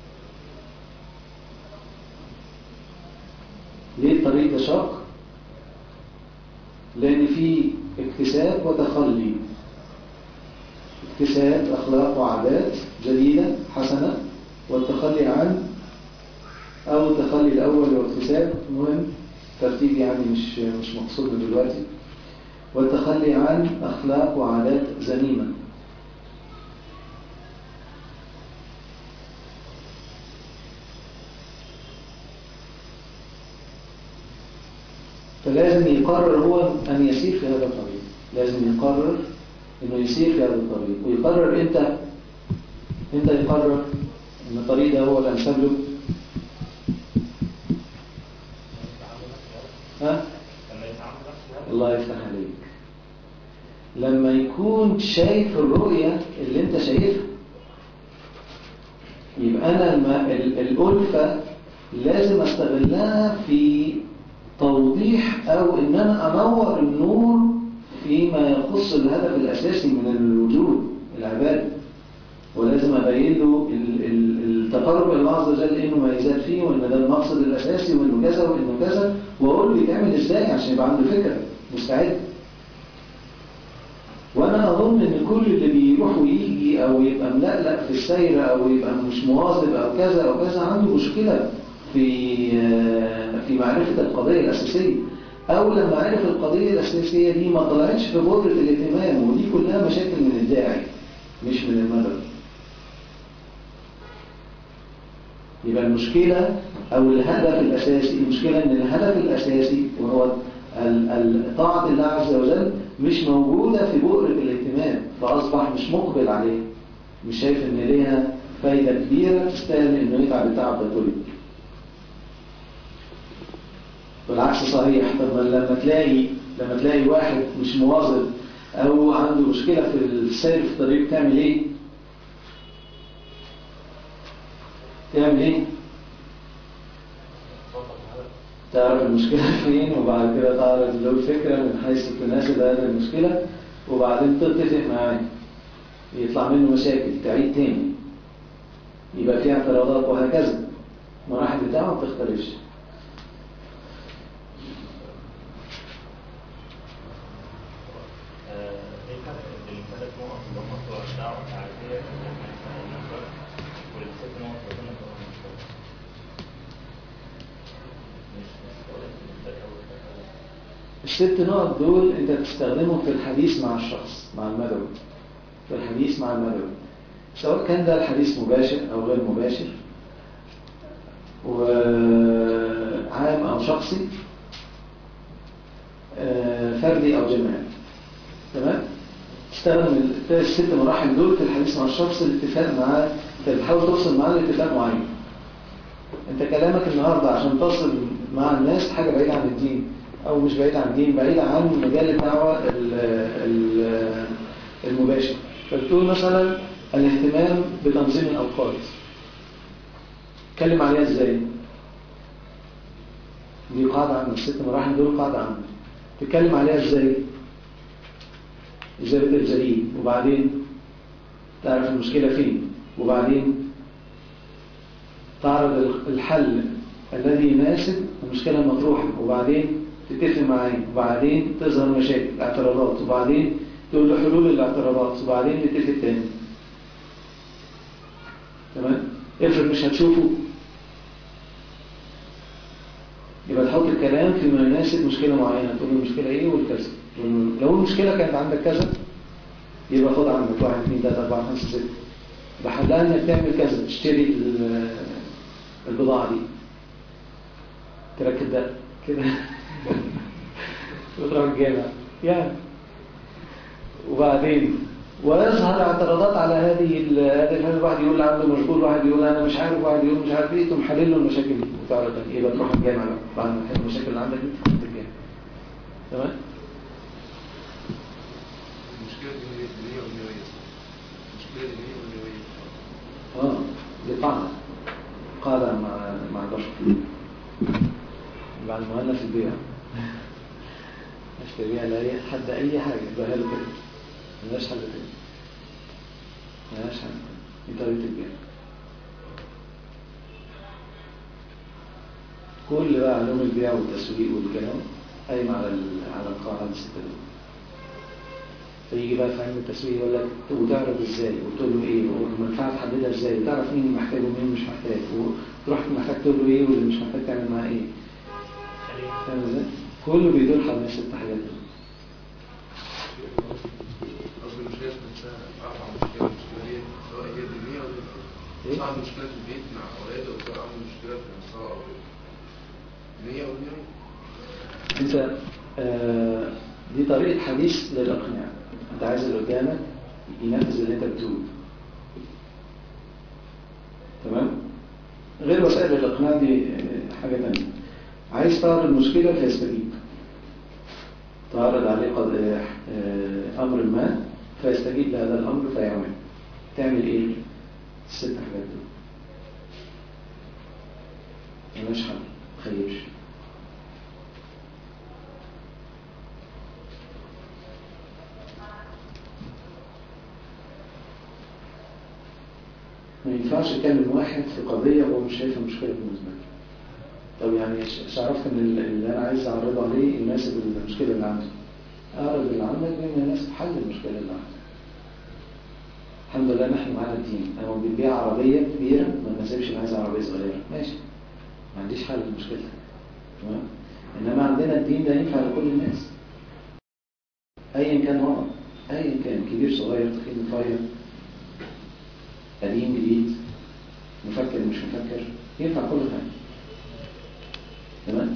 ليه الطريق ده شاق؟ لأن فيه اكتساب وتخلي اكتساب أخلاق وعادات جديدة حسنة والتخلي عن أو التخلي الأول واكتساب مهم ترتيب يعني مش مش مقصود من دلوقتي والتخلي عن أخلاق وعادات ذميمة فلازم يقرر هو أن يسير في هذا الطريق لازم يقرر أنه يسير في هذا الطريق ويقرر إمتى إمتى يقرر أن الطريق ده هو الأنسب له ها؟ لما يتعامل نفسه الله يفتح عليك لما يكون شايف الرؤية اللي انت شايفها يبقى انا الم... ال- الألفة لازم استغلها في توضيح او ان انا انور النور فيما يخص الهدف الاساسي من الوجود العبادة ولازم ابين له ال- ال- التقرب الى الله عز وجل انه ما يزال فيه وان ده المقصد الاساسي وانه كذا وانه كذا واقول له يتعمل ازاي عشان يبقى عنده فكره مستعد وانا اظن ان كل اللي بيروح ويجي او يبقى ملقلق في السير او يبقى مش مواظب او كذا او كذا عنده مشكله في في معرفه القضيه الاساسيه او لما عرف القضيه الاساسيه دي ما طلعتش في بؤره الاهتمام ودي كلها مشاكل من الداعي مش من المدرسه يبقى المشكلة أو الهدف الأساسي المشكلة أن الهدف الأساسي وهو ال- ال- طاعة الله عز وجل مش موجودة في بؤرة الاهتمام فأصبح مش مقبل عليه مش شايف أن ليها فايدة كبيرة تستاهل أنه يتعب التعب ده كله والعكس صحيح طب ما لما تلاقي لما تلاقي واحد مش مواظب أو عنده مشكلة في السير في الطريق تعمل إيه؟ تعمل ايه تعرف المشكلة فين وبعد كده تعرض له الفكرة من حيث تناسب هذه المشكلة وبعدين تتفق معاه يطلع منه مشاكل تعيد تاني يبقى فيها اعتراضات وهكذا مراحل الدعوة ما بتختلفش آه، ايه الفرق بين الثلاث نقط اللي هم بتوع الدعوة التعريفية اللي احنا لسه قايلينها دلوقتي والست نقط اللي قلنا بتوع المشروع؟ مش مش قلت بالنسبة لي أول حاجة. الست نقط دول انت بتستخدمهم في الحديث مع الشخص مع المدعو في الحديث مع المدعو سواء كان ده الحديث مباشر او غير مباشر وعام او شخصي آه، فردي او جماعي تمام تستخدم ال- الست مراحل دول في الحديث مع الشخص الاتفاق معاه انت بتحاول توصل معاه لاتفاق معين انت كلامك النهاردة عشان تصل مع الناس حاجة بعيدة عن الدين او مش بعيدة عن الدين بعيدة عن مجال الدعوة ال- ال- المباشر فبتقول مثلا الاهتمام بتنظيم الاوقات اتكلم عليها ازاي دي قاعدة عامة الست مراحل دول قاعدة عامة تتكلم عليها ازاي ازاي بتبذليه وبعدين تعرف المشكلة فين وبعدين تعرض الحل الذي يناسب المشكلة المطروحة وبعدين تتفق معاه وبعدين تظهر مشاكل اعتراضات وبعدين تقول له حلول الاعتراضات وبعدين نتفق تاني تمام افرض مش هتشوفه يبقى تحط الكلام فيما يناسب مشكلة معينة تقول له المشكلة ايه والكذا تقول له لو المشكلة كانت عندك كذا يبقى خد عندك واحد اثنين ثلاثة أربعة خمسة ستة بحلها انك تعمل كذا تشتري ال- البضاعة دي تركب ده كده وتروح الجامع يعني وبعدين ويظهر اعتراضات على هذه ال- هذه الحاجة واحد يقول عنده مشغول واحد يقول انا مش عارف واحد يقول مش عارف ايه تقوم حلل له المشاكل دي وتعرض تاني يبقى تروح الجامع بقى بعد ما تحل المشاكل اللي عندك دي تروح الجامع تمام المشكلة دي دينية ودنيوية المشكلة دينية ودنيوية اه دي قاعدة قاعدة مع مع البشر مع المؤلف البيع اشتريها لا حد اي حاجة يبقى له كده ملهاش حل تاني ملهاش حل تاني دي طريقة البيع كل بقى علوم البيع والتسويق والكلام قايمة على ال- على القاعدة الستة دي فيجي بقى في علم التسويق يقول لك وتعرض ازاي وتقول له ايه والمنفعه تحددها ازاي وتعرف مين محتاج ومين مش محتاج وتروح محتاج تقول له ايه واللي مش محتاج تعمل معاه ايه فاهم ازاي؟ كله بيدور حوالين الست حاجات دول قصدي المشكلة نفسها أعرف عن المشكلة المشكلة هي سواء هي دينية أو إيه؟ غير عنده مشكلة في البيت مع أولاده أو سواء عنده مشكلة في نفسها أو غيره دينية أو دنيوية انت آه دي طريقه حديث للاقناع انت عايز اللي قدامك ينفذ اللي انت بتقوله تمام غير وسائل الاقناع دي آه، حاجه ثانيه عايز تعرض المشكله فيستجيب تعرض عليه قد... آه، آه، امر ما فيستجيب لهذا الامر فيعمل تعمل ايه الست حاجات دول ملهاش حل خيبش ما ينفعش يكلم واحد في قضية وهو مش شايفها مشكلة بالنسبة له طب يعني ش- عرفت ان ال- اللي انا عايز اعرضه عليه يناسب المشكلة اللي عنده اعرض اللي عندك بما يناسب حل المشكلة اللي عندك الحمد لله نحن معانا الدين انا لو بنبيع عربية كبيرة ما تناسبش انا عايز عربية صغيرة ماشي ما عنديش حل لمشكلتك تمام انما عندنا الدين ده ينفع لكل الناس ايا كان هو ايا كان كبير صغير تخين رفيع قديم جديد مفكر مش مفكر ينفع كل حاجة تمام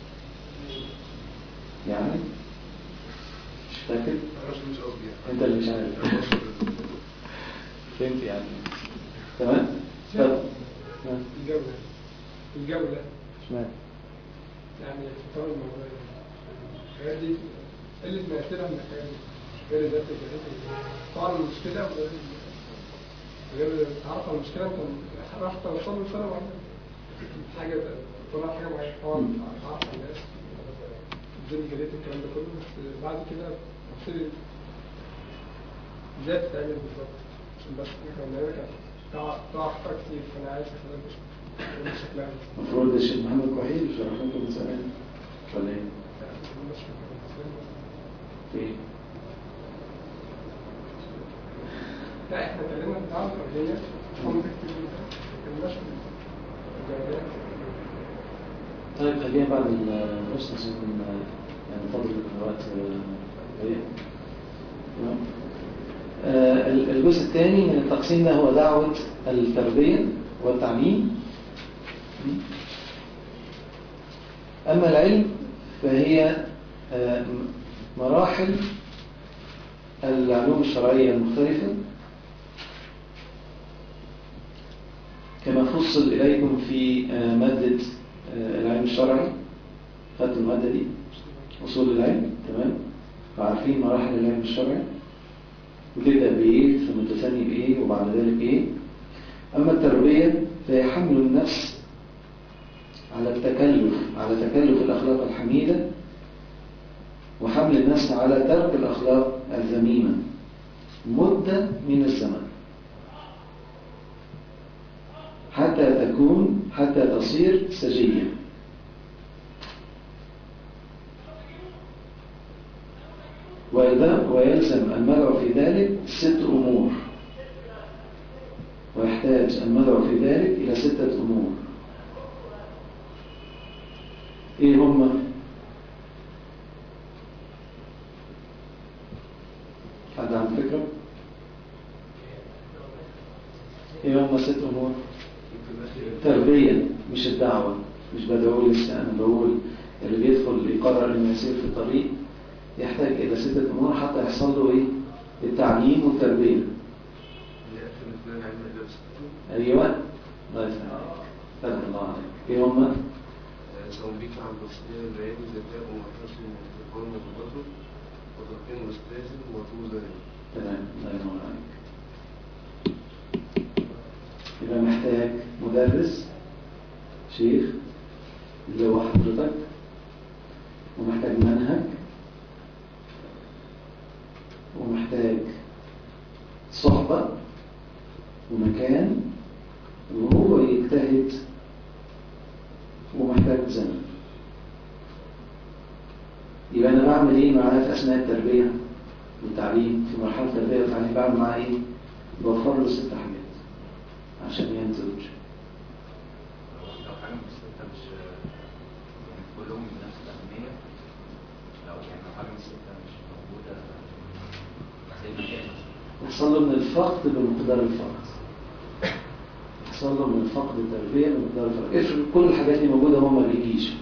يعني مش فاكر أنا مش مش قصدي يعني. انت اللي مش أنا عارف بقصد فهمت يعني تمام طب ها، الجولة الجولة اشمعنى يعني الفطار الموضوع الحاجات دي قلة مأثرة من الحاجات دي غير ذات الجهاز طبعا المشكلة غير غير تعرف على المشكلة انت راح توصل له سنة معينة حاجة طلع حاجة معينة طبعا تعرف على الناس الدنيا جريت الكلام ده كله بس بعد كده بتصير ازاي تتعمل بالظبط عشان بس احنا بنعملها كده تقع تقع خطأ كتير فانا عايز اخليها شكلها المفروض الشيخ محمد وحيد شرح لكم مسألة ولا ايه؟ في ايه؟ لا احنا اتكلمنا في الدعوه الفرديه هم كتير جدا ما اتكلمناش في الجوابات طيب خلينا بعد النص عشان يعني فضل الوقت آه، ضيق تمام؟ آه، الجزء الثاني من التقسيم ده هو دعوة التربية والتعليم أما العلم فهي آه، مراحل العلوم الشرعية المختلفة كما فصل إليكم في آه، مادة آه، العلم الشرعي خدتوا المادة دي أصول العلم تمام وعارفين مراحل العلم الشرعي وتبدأ بإيه ثم تثني بإيه وبعد ذلك إيه أما التربية فهي حمل النفس على التكلف على تكلف الأخلاق الحميدة وحمل النفس على ترك الأخلاق الذميمة مدة من الزمن حتى تكون حتى تصير سجية ويلزم ويلزم المدعو في ذلك ست أمور ويحتاج المدعو في ذلك إلى ستة أمور إيه هم؟ حد عنده فكرة؟ إيه هم ست أمور؟ تربية مش الدعوة مش بدعو لسه أنا بقول اللي بيدخل يقرر إنه يسير في الطريق يحتاج إلى ستة أمور حتى يحصل له إيه؟ التعليم والتربية اللي آخر الاثنين علم الأدب ستة أيوة الله يسلمك فتح الله عليك إيه هم؟ سأنبيك عن الوصية البيان الذكاء ومعتصم وتكون وتبطل وتقييم مستلزم وطول تمام الله ينور عليك يبقى محتاج مدرس شيخ اللي هو حضرتك ومحتاج منهج ومحتاج صحبة ومكان وهو يجتهد ومحتاج زمن يبقى أنا بعمل إيه معاه في أثناء التربية والتعليم في مرحلة التربية والتعليم بعمل معاه إيه؟ بوفر له ست حاجات عشان ينتج لو حاجة من الستة مش يعني كلهم بنفس الأهمية لو يعني لو حاجة من الستة مش موجودة زي ما كان مثلا يحصل له من الفقد بمقدار الفقد يحصل له من الفقد التربية بمقدار الفقد افرض كل الحاجات دي موجودة وهو ما بيجيش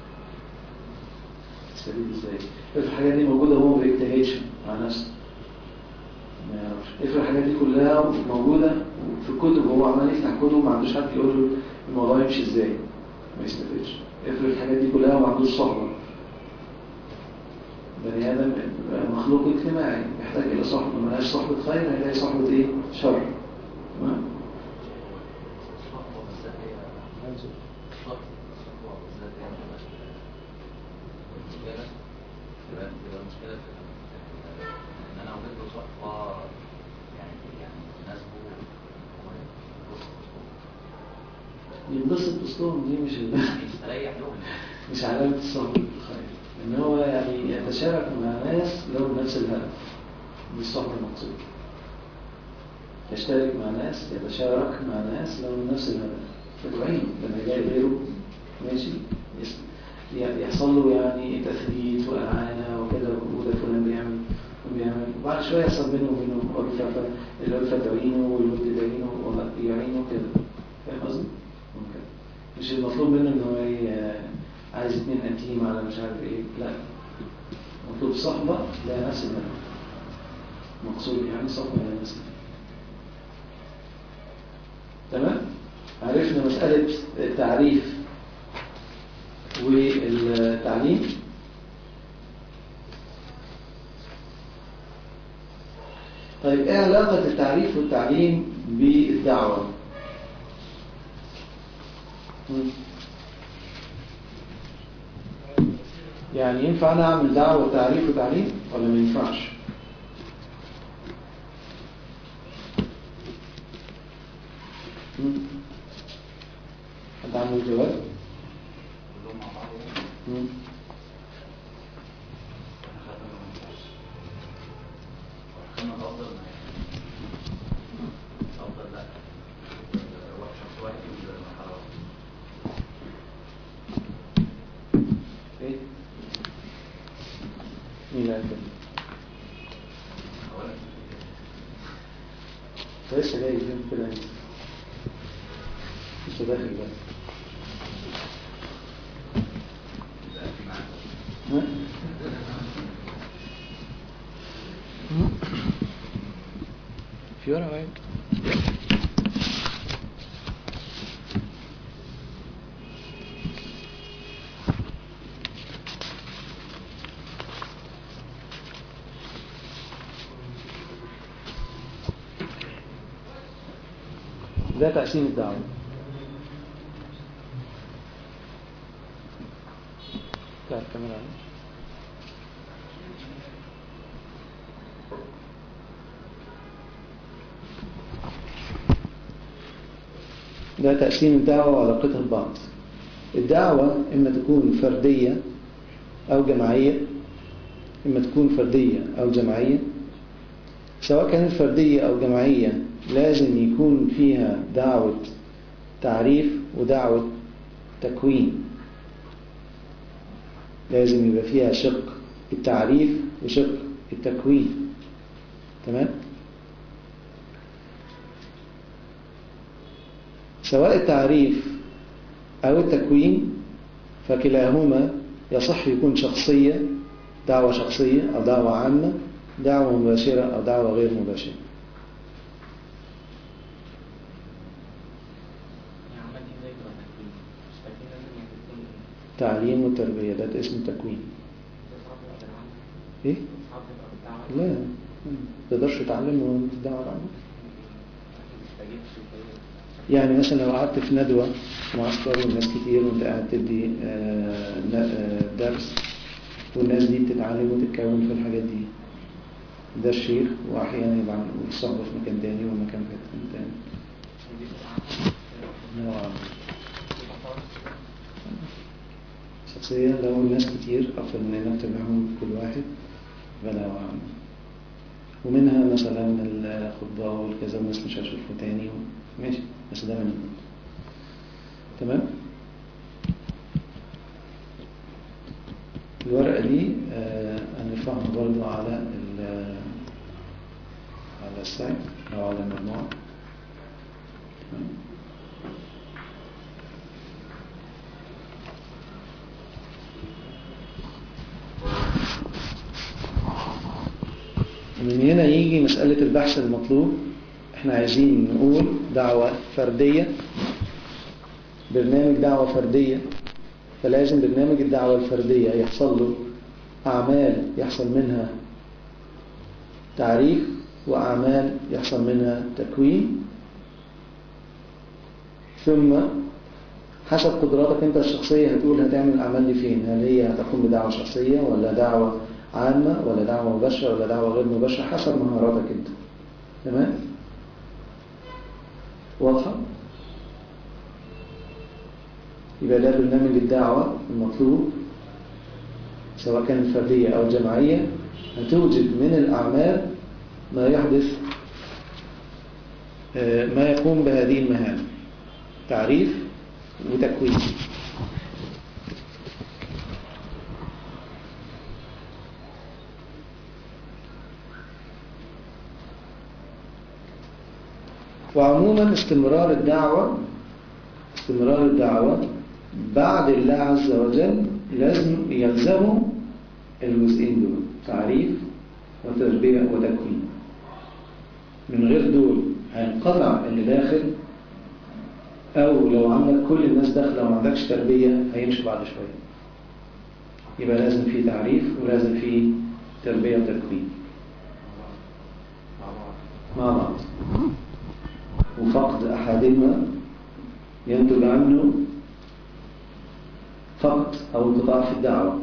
تستفيد ازاي افرض الحاجات دي موجودة وهو ما بيجتهدش مع نفسه ما يعرفش افرض الحاجات دي كلها موجودة في الكتب وهو عمال يفتح كتب ما عندوش حد يقول له الموضوع يمشي ازاي ما يستفيدش افرض الحاجات دي كلها وما عندوش صحبة بني آدم مخلوق اجتماعي يحتاج إلى صحبة ما لهاش صحبة خير هيلاقي صحبة إيه؟ شر تمام؟ الصحبة بالذات هي الصحبة الصحبة بالذات هي مش المشكلة تبقى تبقى المشكلة في إن أنا وجدت له صحبة يعني يعني تناسبه هو يبص ينبسط بصلهم دي مش ال- يستريح لهم مش علامة الصحبة الخير إن هو يعني يتشارك مع ناس لهم نفس الهدف دي الصحبة المقصودة يشترك مع ناس يتشارك مع ناس لهم نفس الهدف فتعين لما يلاقي غيره ماشي يس- ي- يحصل له يعني تثبيت وإعانة وكده وده فلان بيعمل وبيعمل وبعد شوية يحصل بينه وبينه ألفة الألفة تعينه والود تعينه ويعينه كده فاهم قصدي؟ ممكن مش المطلوب منه إن هو ي- عايز اتنين أنتيم على مش عارف إيه لا مطلوب صحبة لا نفس الهدف مقصود يعني صحبة لا نفس الهدف تمام عرفنا مسألة التعريف والتعليم طيب ايه علاقة التعريف والتعليم بالدعوة مم. يعني ينفع انا اعمل دعوة وتعريف وتعليم ولا ما ينفعش مم. حد عنده جواب كلهم مع بعض يعني مم. احنا خدنا ما ينفعش خدنا الأفضل ما الأفضل لا هو شخص واحد يبدأ المرحلة واحدة ايه مين اللي قال كده أولا أنت لسه جاي فين كده انت لسه داخل بقى يبقى في معاك ها؟ في ورقة معاك ده تقسيم الدعوة تعال كاميرا عليك. ده تقسيم الدعوة وعلاقتها ببعض الدعوة إما تكون فردية أو جماعية إما تكون فردية أو جماعية سواء كانت فردية أو جماعية لازم يكون فيها دعوة تعريف ودعوة تكوين لازم يبقى فيها شق التعريف وشق التكوين تمام سواء التعريف أو التكوين فكلاهما يصح يكون شخصية دعوة شخصية أو دعوة عامة دعوة مباشرة أو دعوة غير مباشرة يعني عمل دي زي كده تكوين مش تكوين لازم يعني تكون تعليم وتربية ده اسمه تكوين تصعب تبقى بالعمل إيه؟ تصعب تبقى بالدعوة لا ما تقدرش تتعلم وانت الدعوة العامة ما تستجيبش وكده يعني مثلا لو قعدت في ندوة معسكر والناس كتير وانت قاعد تدي آه، ن- آه، درس والناس دي بتتعلم وتتكون في الحاجات دي ده الشيخ واحيانا يبقى الصحبة في مكان تاني ومكان في مكان تاني عشان دي تبقى نوعا ما. تبقى خالص شخصيا لو الناس كتير أفضل من أن نتبعهم كل واحد بلا وعم ومنها مثلا الخطبة والكذا والناس مش هتشوفه تاني و- ماشي بس ده منهم تمام الورقة دي آه، هنرفعها برضو على ال- على السايت أو على المجموعة تمام ومن هنا يجي مسألة البحث المطلوب احنا عايزين نقول دعوة فردية برنامج دعوة فردية فلازم برنامج الدعوة الفردية يحصل له أعمال يحصل منها تعريف وأعمال يحصل منها تكوين ثم حسب قدراتك انت الشخصية هتقول هتعمل الأعمال دي فين هل هي هتقوم بدعوة شخصية ولا دعوة عامة ولا دعوة مباشرة ولا دعوة غير مباشرة حسب مهاراتك انت تمام واضحة يبقى ده برنامج الدعوة المطلوب سواء كانت فردية أو جماعية هتوجد من الأعمال ما يحدث آه، ما يقوم بهذه المهام تعريف وتكوين وعموما استمرار الدعوة استمرار الدعوة بعد الله عز وجل لازم يلزمه الجزئين دول تعريف وتربية وتكوين من غير دول هينقطع اللي داخل أو لو عندك كل الناس داخلة وما عندكش تربية هيمشي بعد شوية يبقى لازم في تعريف ولازم في تربية وتكوين مع بعض مع بعض وفقد أحدهما ينتج عنه فقد أو انقطاع في الدعوة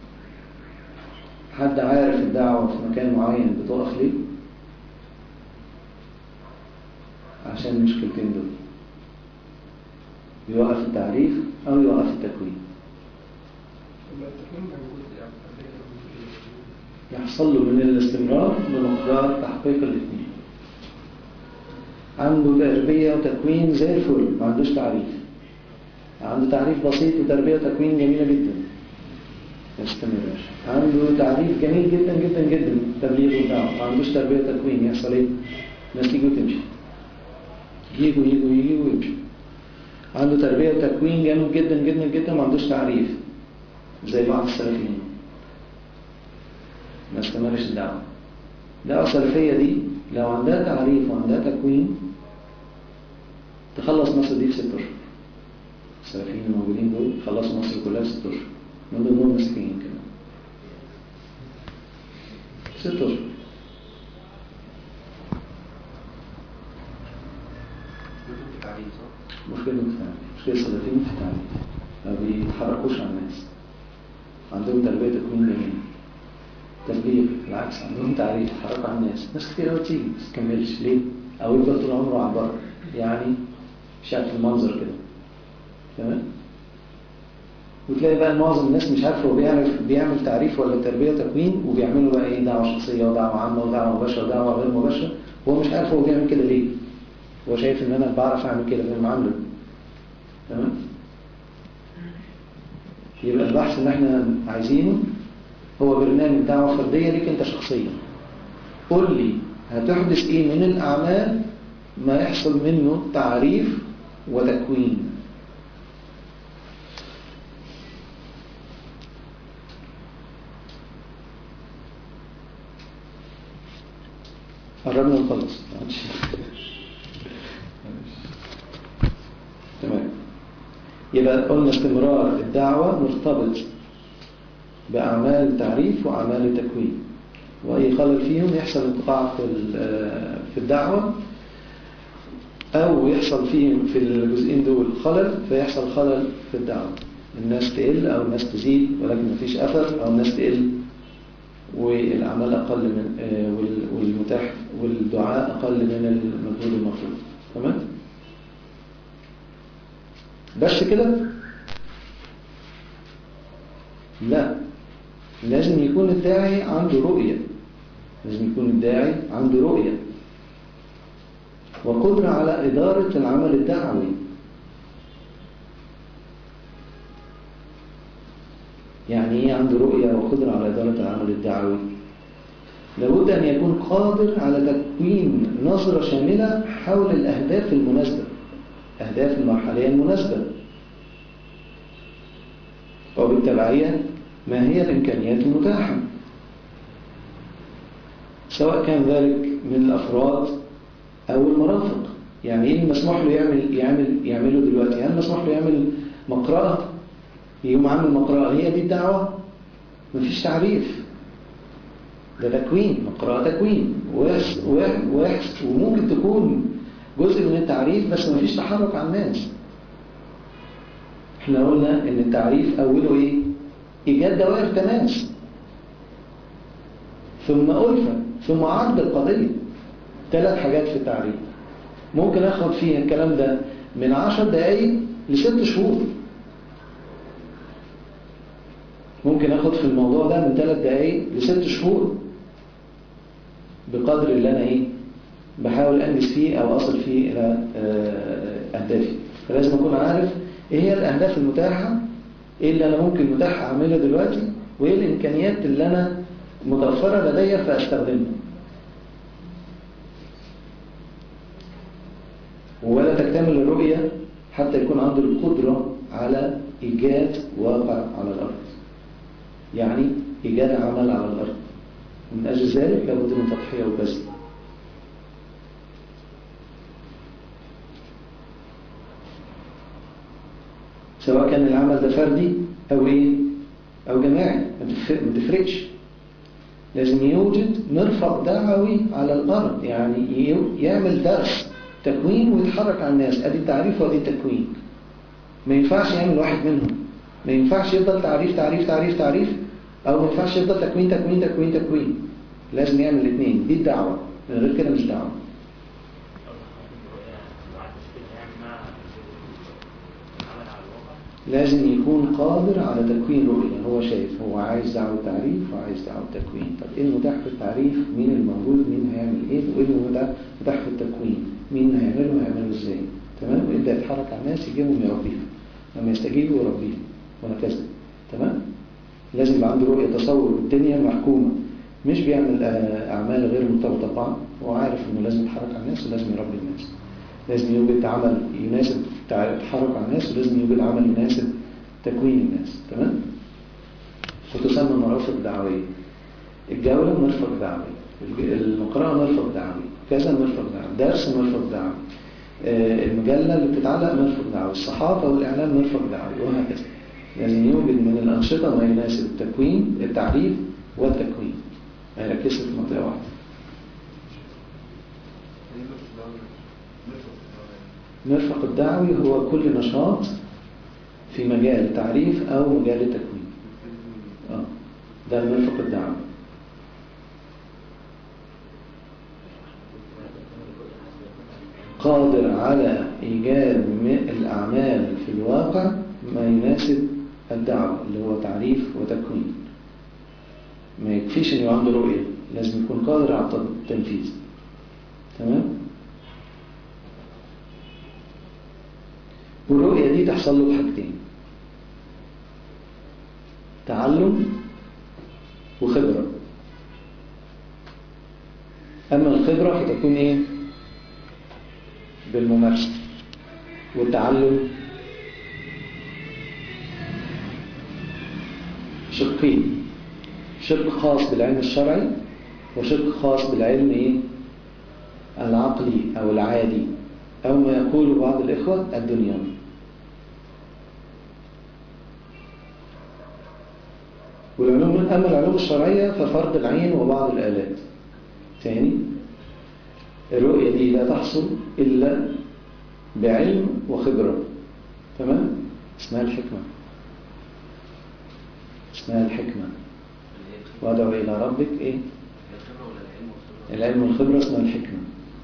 حد عارف الدعوة في مكان معين بتقف ليه عشان المشكلتين دول يوقف التعريف أو يوقف التكوين لما التكوين موجود يعني تربية يحصل له من الاستمرار بمقدار تحقيق الاثنين عنده تربية وتكوين زي الفل ما عندوش تعريف عنده تعريف بسيط وتربية وتكوين جميلة جدا ما يستمرش عنده تعريف جميل جدا جدا جدا تبليغ ودعوة ما عندوش تربية وتكوين يحصل ايه؟ الناس تيجي وتمشي يجوا يجوا يجوا ويمشوا عنده تربية وتكوين جامد جدا جدا جدا ما عندوش تعريف زي بعض السلفيين ما استمرش الدعوة الدعوة السلفية دي لو عندها تعريف وعندها تكوين تخلص مصر دي في ست أشهر السلفيين الموجودين دول خلصوا مصر كلها في ست أشهر من ضمنهم مسيحيين كمان ست أشهر كتب مشكلتهم في التعليم مشكلة السلفيين في التعليم ما بيتحركوش على الناس عندهم تربية تكوين جميل تبليغ بالعكس عندهم تعريف يتحركوا على الناس ناس كتير قوي تيجي بس تكملش ليه؟ أو يفضل طول عمره على البر يعني شكل المنظر كده تمام؟ وتلاقي بقى معظم الناس مش عارف هو بيعمل بيعمل تعريف ولا تربية تكوين وبيعملوا بقى ايه دعوة شخصية ودعوة عامة ودعوة مباشرة ودعوة غير مباشرة وهو مش عارف هو بيعمل كده ليه هو شايف ان انا بعرف اعمل كده فاهم عامله تمام يبقى البحث اللي احنا عايزينه هو برنامج دعوة فردية ليك انت شخصيا قول لي هتحدث ايه من الاعمال ما يحصل منه تعريف وتكوين قربنا نخلص معلش. تمام يبقى قلنا استمرار الدعوة مرتبط بأعمال تعريف وأعمال تكوين وأي خلل فيهم يحصل انقطاع في ال- في الدعوة أو يحصل فيهم في الجزئين دول خلل فيحصل خلل في الدعوة الناس تقل أو الناس تزيد ولكن مفيش أثر أو الناس تقل والأعمال أقل من آه، وال- والمتاح والدعاء أقل من المجهود المطلوب تمام؟ بس كده؟ لا لازم يكون الداعي عنده رؤية لازم يكون الداعي عنده رؤية وقدرة على إدارة العمل الدعوي يعني ايه عنده رؤية وقدرة على إدارة العمل الدعوي لابد أن يكون قادر على تكوين نظرة شاملة حول الأهداف المناسبة أهداف المرحلية المناسبة وبالتبعية ما هي الإمكانيات المتاحة سواء كان ذلك من الأفراد أو المرافق يعني إيه المسموح له يعمل يعمل يعمله دلوقتي هل مسموح له يعمل مقرأة يقوم عامل مقرأة هي دي الدعوة مفيش تعريف ده تكوين مقرأة تكوين ويحس ويحس ويحس وممكن تكون جزء من التعريف بس مفيش تحرك على الناس احنا قلنا ان التعريف اوله ايه ايجاد دوائر تماس ثم ألفة ثم عرض القضية ثلاث حاجات في التعريف ممكن اخد فيها الكلام ده من عشر دقايق لست شهور ممكن اخد في الموضوع ده من ثلاث دقايق لست شهور بقدر اللي انا ايه بحاول انجز فيه او اصل فيه الى آه، اهدافي فلازم اكون عارف ايه هي الاهداف المتاحة ايه اللي انا ممكن متاح اعمله دلوقتي وايه الامكانيات اللي انا متوفرة لدي فاستخدمها ولا تكتمل الرؤية حتى يكون عنده القدرة على إيجاد واقع على الأرض يعني إيجاد عمل على الأرض من أجل ذلك لابد من تضحية وبذل سواء كان العمل ده فردي أو إيه أو جماعي ما تفرق- ما تفرقش لازم يوجد مرفق دعوي على الأرض يعني ي- يعمل درس تكوين ويتحرك على الناس ادي التعريف وادي التكوين ما ينفعش يعمل واحد منهم ما ينفعش يفضل تعريف تعريف تعريف تعريف او ما ينفعش يفضل تكوين تكوين تكوين تكوين لازم يعمل الاثنين دي الدعوة من غير كده مش دعوة لازم يكون قادر على تكوين رؤية هو شايف هو عايز دعوة تعريف وعايز دعوة تكوين طب ايه المتاح في التعريف مين الموجود مين هيعمل ايه وايه المتاح متاح في التكوين مين هيعمله وهيعمله ازاي تمام ويبدأ يتحرك على الناس يجيبهم يربيهم لما يستجيبوا يربيهم وهكذا تمام لازم يبقى عنده رؤية تصور الدنيا محكومة مش بيعمل آه، أعمال غير مرتبطة ببعض هو عارف إنه لازم يتحرك على الناس ولازم يربي الناس لازم يوجد عمل يناسب تع- التحرك على الناس ولازم يوجد عمل يناسب تكوين الناس تمام وتسمى مرافق دعوية الجولة مرفق دعوي الج- المقرأة مرفق دعوي كذا مرفق دعوي درس مرفق دعوي آه، المجلة اللي بتتعلق مرفق دعوي الصحافة والإعلام مرفق دعوي وهكذا لازم يوجد من الأنشطة ما يناسب التكوين التعريف والتكوين ما يركزش في منطقة واحدة المرفق الدعوي هو كل نشاط في مجال التعريف أو مجال التكوين آه. ده المرفق الدعوي قادر على إيجاد م- الأعمال في الواقع ما يناسب الدعوة اللي هو تعريف وتكوين ما يكفيش إنه عنده رؤية لازم يكون قادر على التنفيذ تمام والرؤية دي تحصل له بحاجتين تعلم وخبرة أما الخبرة فتكون إيه بالممارسة والتعلم شقين شق خاص بالعلم الشرعي وشق خاص بالعلم إيه؟ العقلي أو العادي أو ما يقول بعض الإخوة الدنيوي والعلوم أما العلوم الشرعية ففرض العين وبعض الآلات ثاني الرؤية دي لا تحصل إلا بعلم وخبرة تمام اسمها الحكمة اسمها الحكمة وادعو إلى ربك إيه العلم والخبرة اسمها الحكمة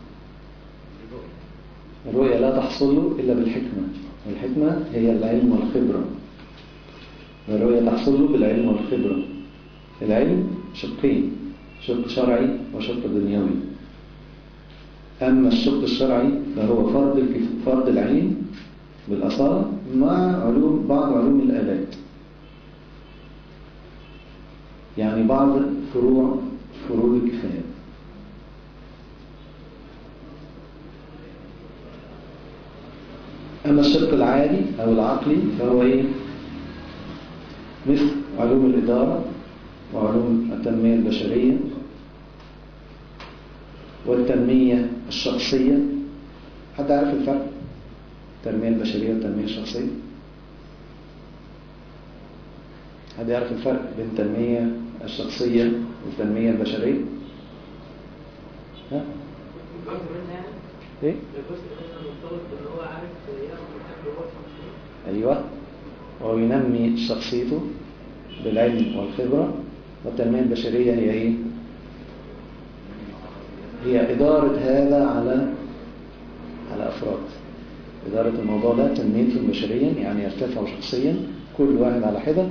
الرؤية لا تحصل له إلا بالحكمة والحكمة هي العلم والخبرة والرؤية تحصل له بالعلم والخبرة العلم شقين شق شرعي وشق دنيوي أما الشق الشرعي فهو فرض الكف- فرض العين بالأصالة مع علوم بعض علوم الآلات يعني بعض فروع فروض الكفاية أما الشق العادي أو العقلي فهو إيه؟ مثل علوم الإدارة وعلوم التنمية البشرية والتنمية الشخصية حد عارف الفرق؟ التنمية البشرية والتنمية الشخصية حد يعرف الفرق بين التنمية الشخصية والتنمية البشرية؟ ها؟ ايه؟ ايوه وهو ينمي شخصيته بالعلم والخبرة والتنمية البشرية هي ايه؟ هي إدارة هذا على على أفراد إدارة الموضوع ده تنميته بشريا يعني يرتفع شخصيا كل واحد على حدة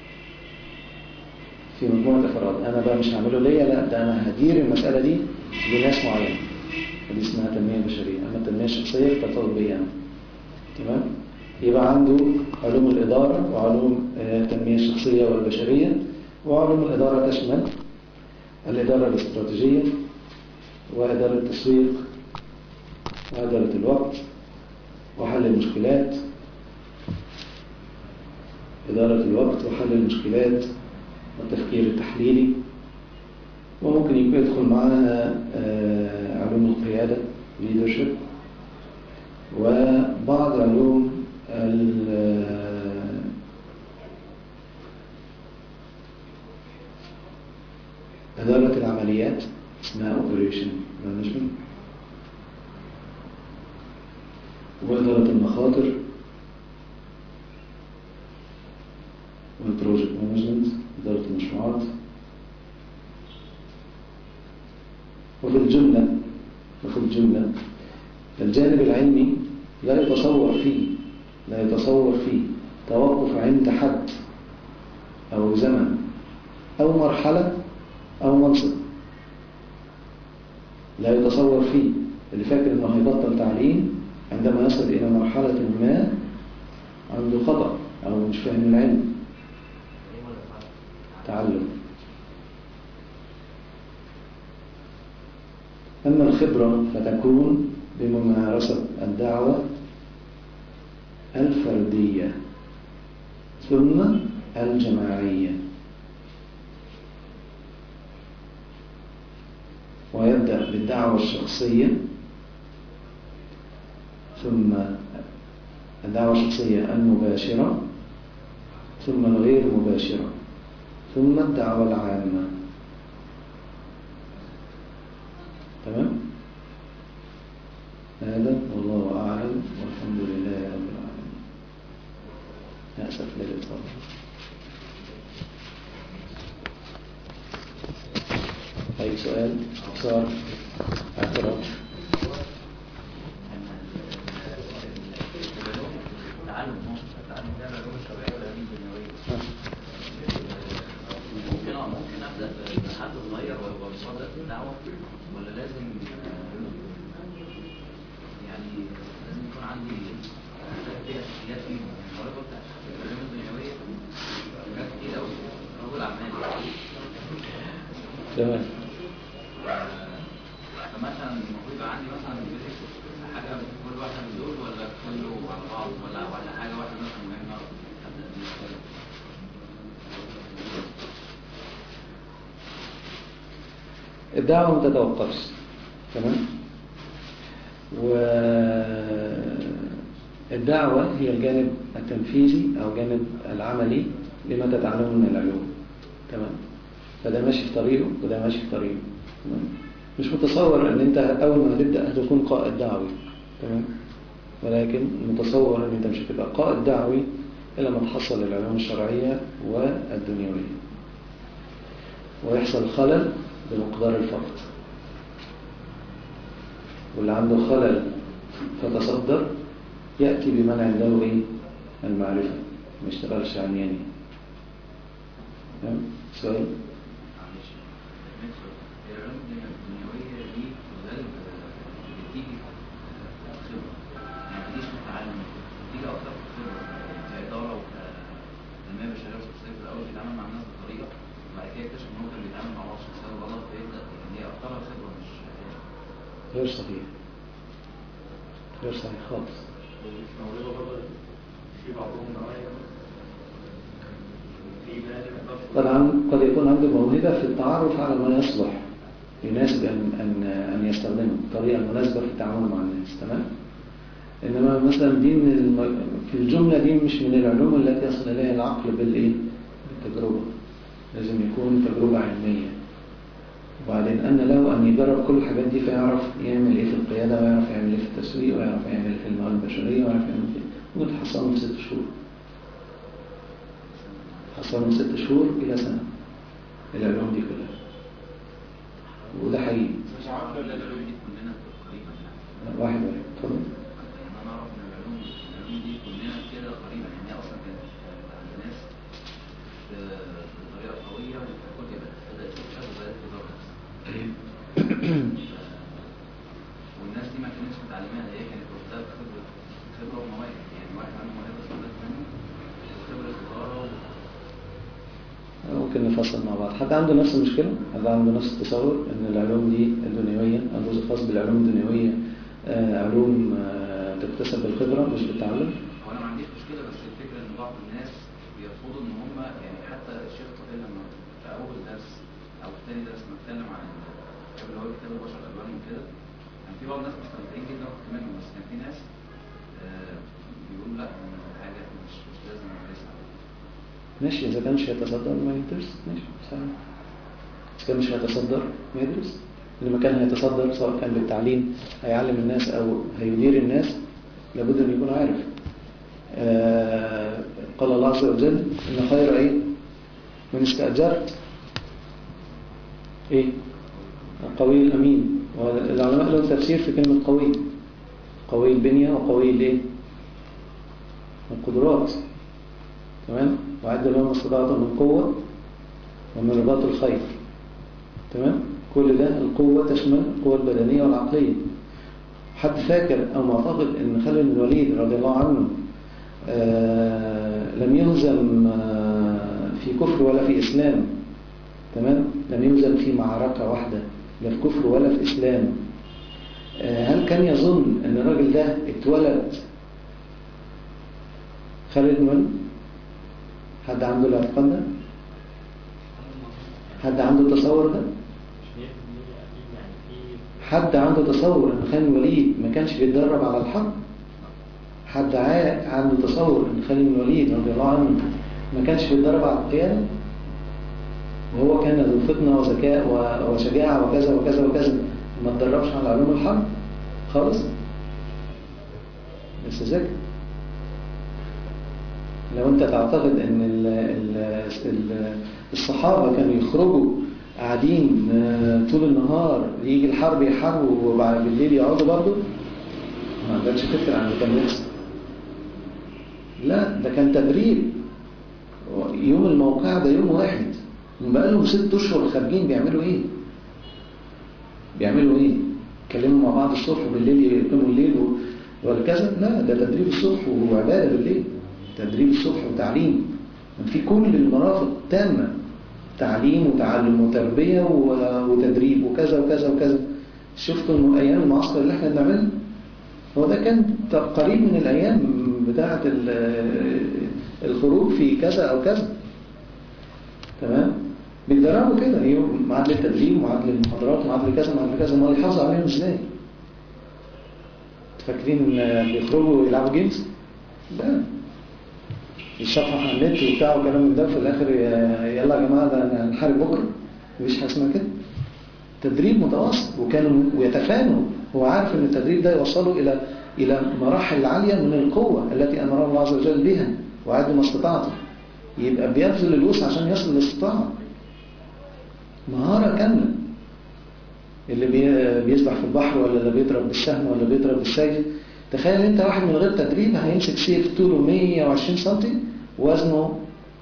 في مجموعة أفراد أنا بقى مش هعمله ليا لا ده أنا هدير المسألة دي لناس معينة دي اسمها تنمية بشرية أما التنمية الشخصية ترتبط بيا أنا تمام يبقى عنده علوم الإدارة وعلوم آه، التنمية الشخصية والبشرية وعلوم الإدارة تشمل الإدارة الاستراتيجية وإدارة التسويق وإدارة الوقت وحل المشكلات إدارة الوقت وحل المشكلات والتفكير التحليلي وممكن يكون يدخل معاها آه، علوم القيادة leadership وبعض علوم ال- إدارة العمليات اسمها Operation Management وإدارة المخاطر والبروجكت مانجمنت إدارة المشروعات وفي الجملة وفي الجملة الجانب العلمي لا يتصور فيه لا يتصور فيه توقف عند حد أو زمن أو مرحلة أو منصب لا يتصور فيه اللي فاكر انه هيبطل تعليم عندما يصل إلى مرحلة ما عنده خطأ أو مش فاهم العلم تعلم أما الخبرة فتكون بممارسة الدعوة الفردية ثم الجماعية ويبدأ بالدعوة الشخصية ثم الدعوة الشخصية المباشرة ثم الغير مباشرة ثم الدعوة العامة تمام هذا والله أعلم الحمد لله رب العالمين نأسف للإطلاق أي سؤال استفسار اعتراض التعلم التعلم ده العلوم الشرعيه والعلوم الدنيويه ممكن اه ممكن ابدا بحد صغير وابدا في الدعوه ولا لازم آه، يعني لازم يكون عندي في اساسيات في الموارد بتاعت العلوم الدنيويه حاجات كتير قوي رجل اعمال تمام فمثلا المفروض يبقى عندي مثلا بيزك حاجه في كل واحده من دول ولا كله على بعض ولا ولا حاجه واحده مثلا مهمه ابدا بيها الدعوة ما تتوقفش تمام والدعوة هي الجانب التنفيذي أو الجانب العملي لما تتعلمه من العلوم تمام فده ماشي في طريقه وده ماشي في طريقه تمام مش متصور ان انت اول ما هتبدا هتكون قائد دعوي تمام ولكن متصور ان انت مش هتبقى قائد دعوي الا ما تحصل العلوم الشرعيه والدنيويه ويحصل خلل بمقدار الفقد واللي عنده خلل فتصدر يأتي بمن عنده إيه؟ المعرفة ما يشتغلش عمياني تمام؟ سؤال معلش هي العلوم الدنيويه دي في الغالب بتيجي خبره يعني ما بتجيش في التعلم بتيجي اكتر في الخبره كاداره وكتنميه بشريه وشخصيه في الاول بيتعامل مع الناس بطريقه وبعد كده يكتشف ان هو كان بيتعامل مع بعض الشخصيات غلط فيبدا يعني هي اكترها خبره مش غير صحيح غير صحيح خالص مش موهبة برضه في بعضهم نوايا في ناس طبعا قد يكون عنده موهبة في التعرف على ما يصلح يناسب أن, أن, أن يستخدمه الطريقة المناسبة في التعامل مع الناس تمام إنما مثلا دي من الم... في الجملة دي مش من العلوم التي يصل إليها العقل بالإيه؟ بالتجربة لازم يكون تجربة علمية وبعدين أن له أن يجرب كل الحاجات دي فيعرف يعمل إيه في القيادة ويعرف يعمل إيه في التسويق ويعرف يعمل إيه في الموارد البشرية ويعرف يعمل إيه ممكن تحصله في ست شهور حصل من ست شهور إلى سنة العلوم دي كلها وده حقيقي مش عارف ولا العلوم دي كلنا تقريبا يعني واحد واحد اتفضل يعني انا اعرف ان العلوم العلوم دي كلنا كده قريبا يعني هي اصلا كانت عند ناس ب- بطريقه قويه والكل بدات بدات تفشل وبدات تدرس والناس دي ما كانتش متعلماها هي كانت واخداها بخبره خبره ومواهب يعني واحد عنده موهبه استفاد منه وخبره اداره و- ممكن نفصل مع بعض حد عنده نفس المشكلة حد عنده نفس التصور ان العلوم دي الدنيوية الجزء الخاص بالعلوم الدنيوية آه، علوم آه، تكتسب بالخبرة مش بالتعلم هو انا ما عنديش مشكله بس الفكره ان بعض الناس بيرفضوا ان هم يعني حتى الشيخ طفيل لما في اول درس او في ثاني درس لما اتكلم عن الكتاب اللي هو كتاب البشر الالوان وكده كان في بعض الناس مستمتعين جدا وكنت منهم بس كان في ناس آه، بيقولوا لا إن حاجه مش مش لازم ندرسها ماشي إذا كانش هيتصدر ما يدرس ماشي صحيح إذا كان مش هيتصدر ما يدرس لما كان هيتصدر سواء كان بالتعليم هيعلم الناس أو هيدير الناس لابد أن يكون عارف آه قال الله عز وجل إن خير إيه من استأجرت إيه القوي الأمين والعلماء لهم تفسير في كلمة قوي قوي البنية وقوي الإيه القدرات تمام وعد لهم ما استطعتم من قوة ومن رباط الخير تمام كل ده القوة تشمل القوة البدنية والعقلية حد فاكر أو معتقد أن خالد بن الوليد رضي الله عنه آه لم يهزم آه في كفر ولا في إسلام تمام لم يهزم في معركة واحدة لا في كفر ولا في إسلام آه هل كان يظن أن الراجل ده اتولد خالد بن الوليد حد عنده الاعتقاد ده حد عنده التصور ده حد عنده تصور ان خالد بن الوليد ما كانش بيتدرب على الحرب حد عا- عنده تصور ان خالد بن الوليد رضي الله عنه ما كانش بيتدرب على القيادة وهو كان ذو فطنة وذكاء و- وشجاعة وكذا وكذا وكذا ما اتدربش على علوم الحرب خالص بس ذاكر لو انت تعتقد ان ال ال ال الصحابة كانوا يخرجوا قاعدين آه، طول النهار يجي الحرب يحاربوا وبعد بالليل يقعدوا برضه ما عندكش فكرة عن اللي كان بيحصل لا ده كان تدريب يوم الموقع ده يوم واحد بقى لهم ست اشهر خارجين بيعملوا ايه بيعملوا ايه يتكلموا مع بعض الصبح وبالليل يقوموا الليل و- وهكذا لا ده تدريب الصبح وعبادة بالليل تدريب الصبح وتعليم في كل المرافق تامة تعليم وتعلم وتربية و- وتدريب وكذا وكذا وكذا شفتوا الم- أيام المعسكر اللي احنا بنعملها هو ده كان ت- قريب من الأيام بتاعة ال- الخروج في كذا أو كذا تمام بيتدربوا كده يوم معادلة تدريب معادلة محاضرات معادلة كذا معادلة كذا ما يحافظوا عليهم ازاي فاكرين آه، بيخرجوا يلعبوا جيمز لا الصفحة على النت وبتاع وكلام من ده في الآخر آه، يلا يا جماعة ده هنحارب بكرة مفيش حاجة اسمها كده تدريب متواصل وكانوا ويتفانوا هو عارف ان التدريب ده يوصله الى الى مراحل عالية من القوة التي امره الله عز وجل بها وعد ما استطعته يبقى بيبذل الوسع عشان يصل للاستطاعة مهارة كاملة اللي بي- بيسبح في البحر ولا اللي بيضرب بالسهم ولا بيضرب بالسيف تخيل انت واحد من غير تدريب هيمسك سيف طوله 120 سنتي وزنه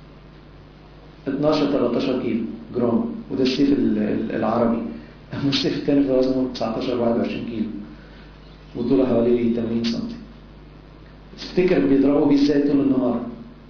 12 13 كيلو جرام وده السيف ال- ال- العربي اما السيف الثاني في وزنه 19 21 كيلو وطوله حوالي 80 سنتي تفتكر بيضربوا بيه ازاي طول النهار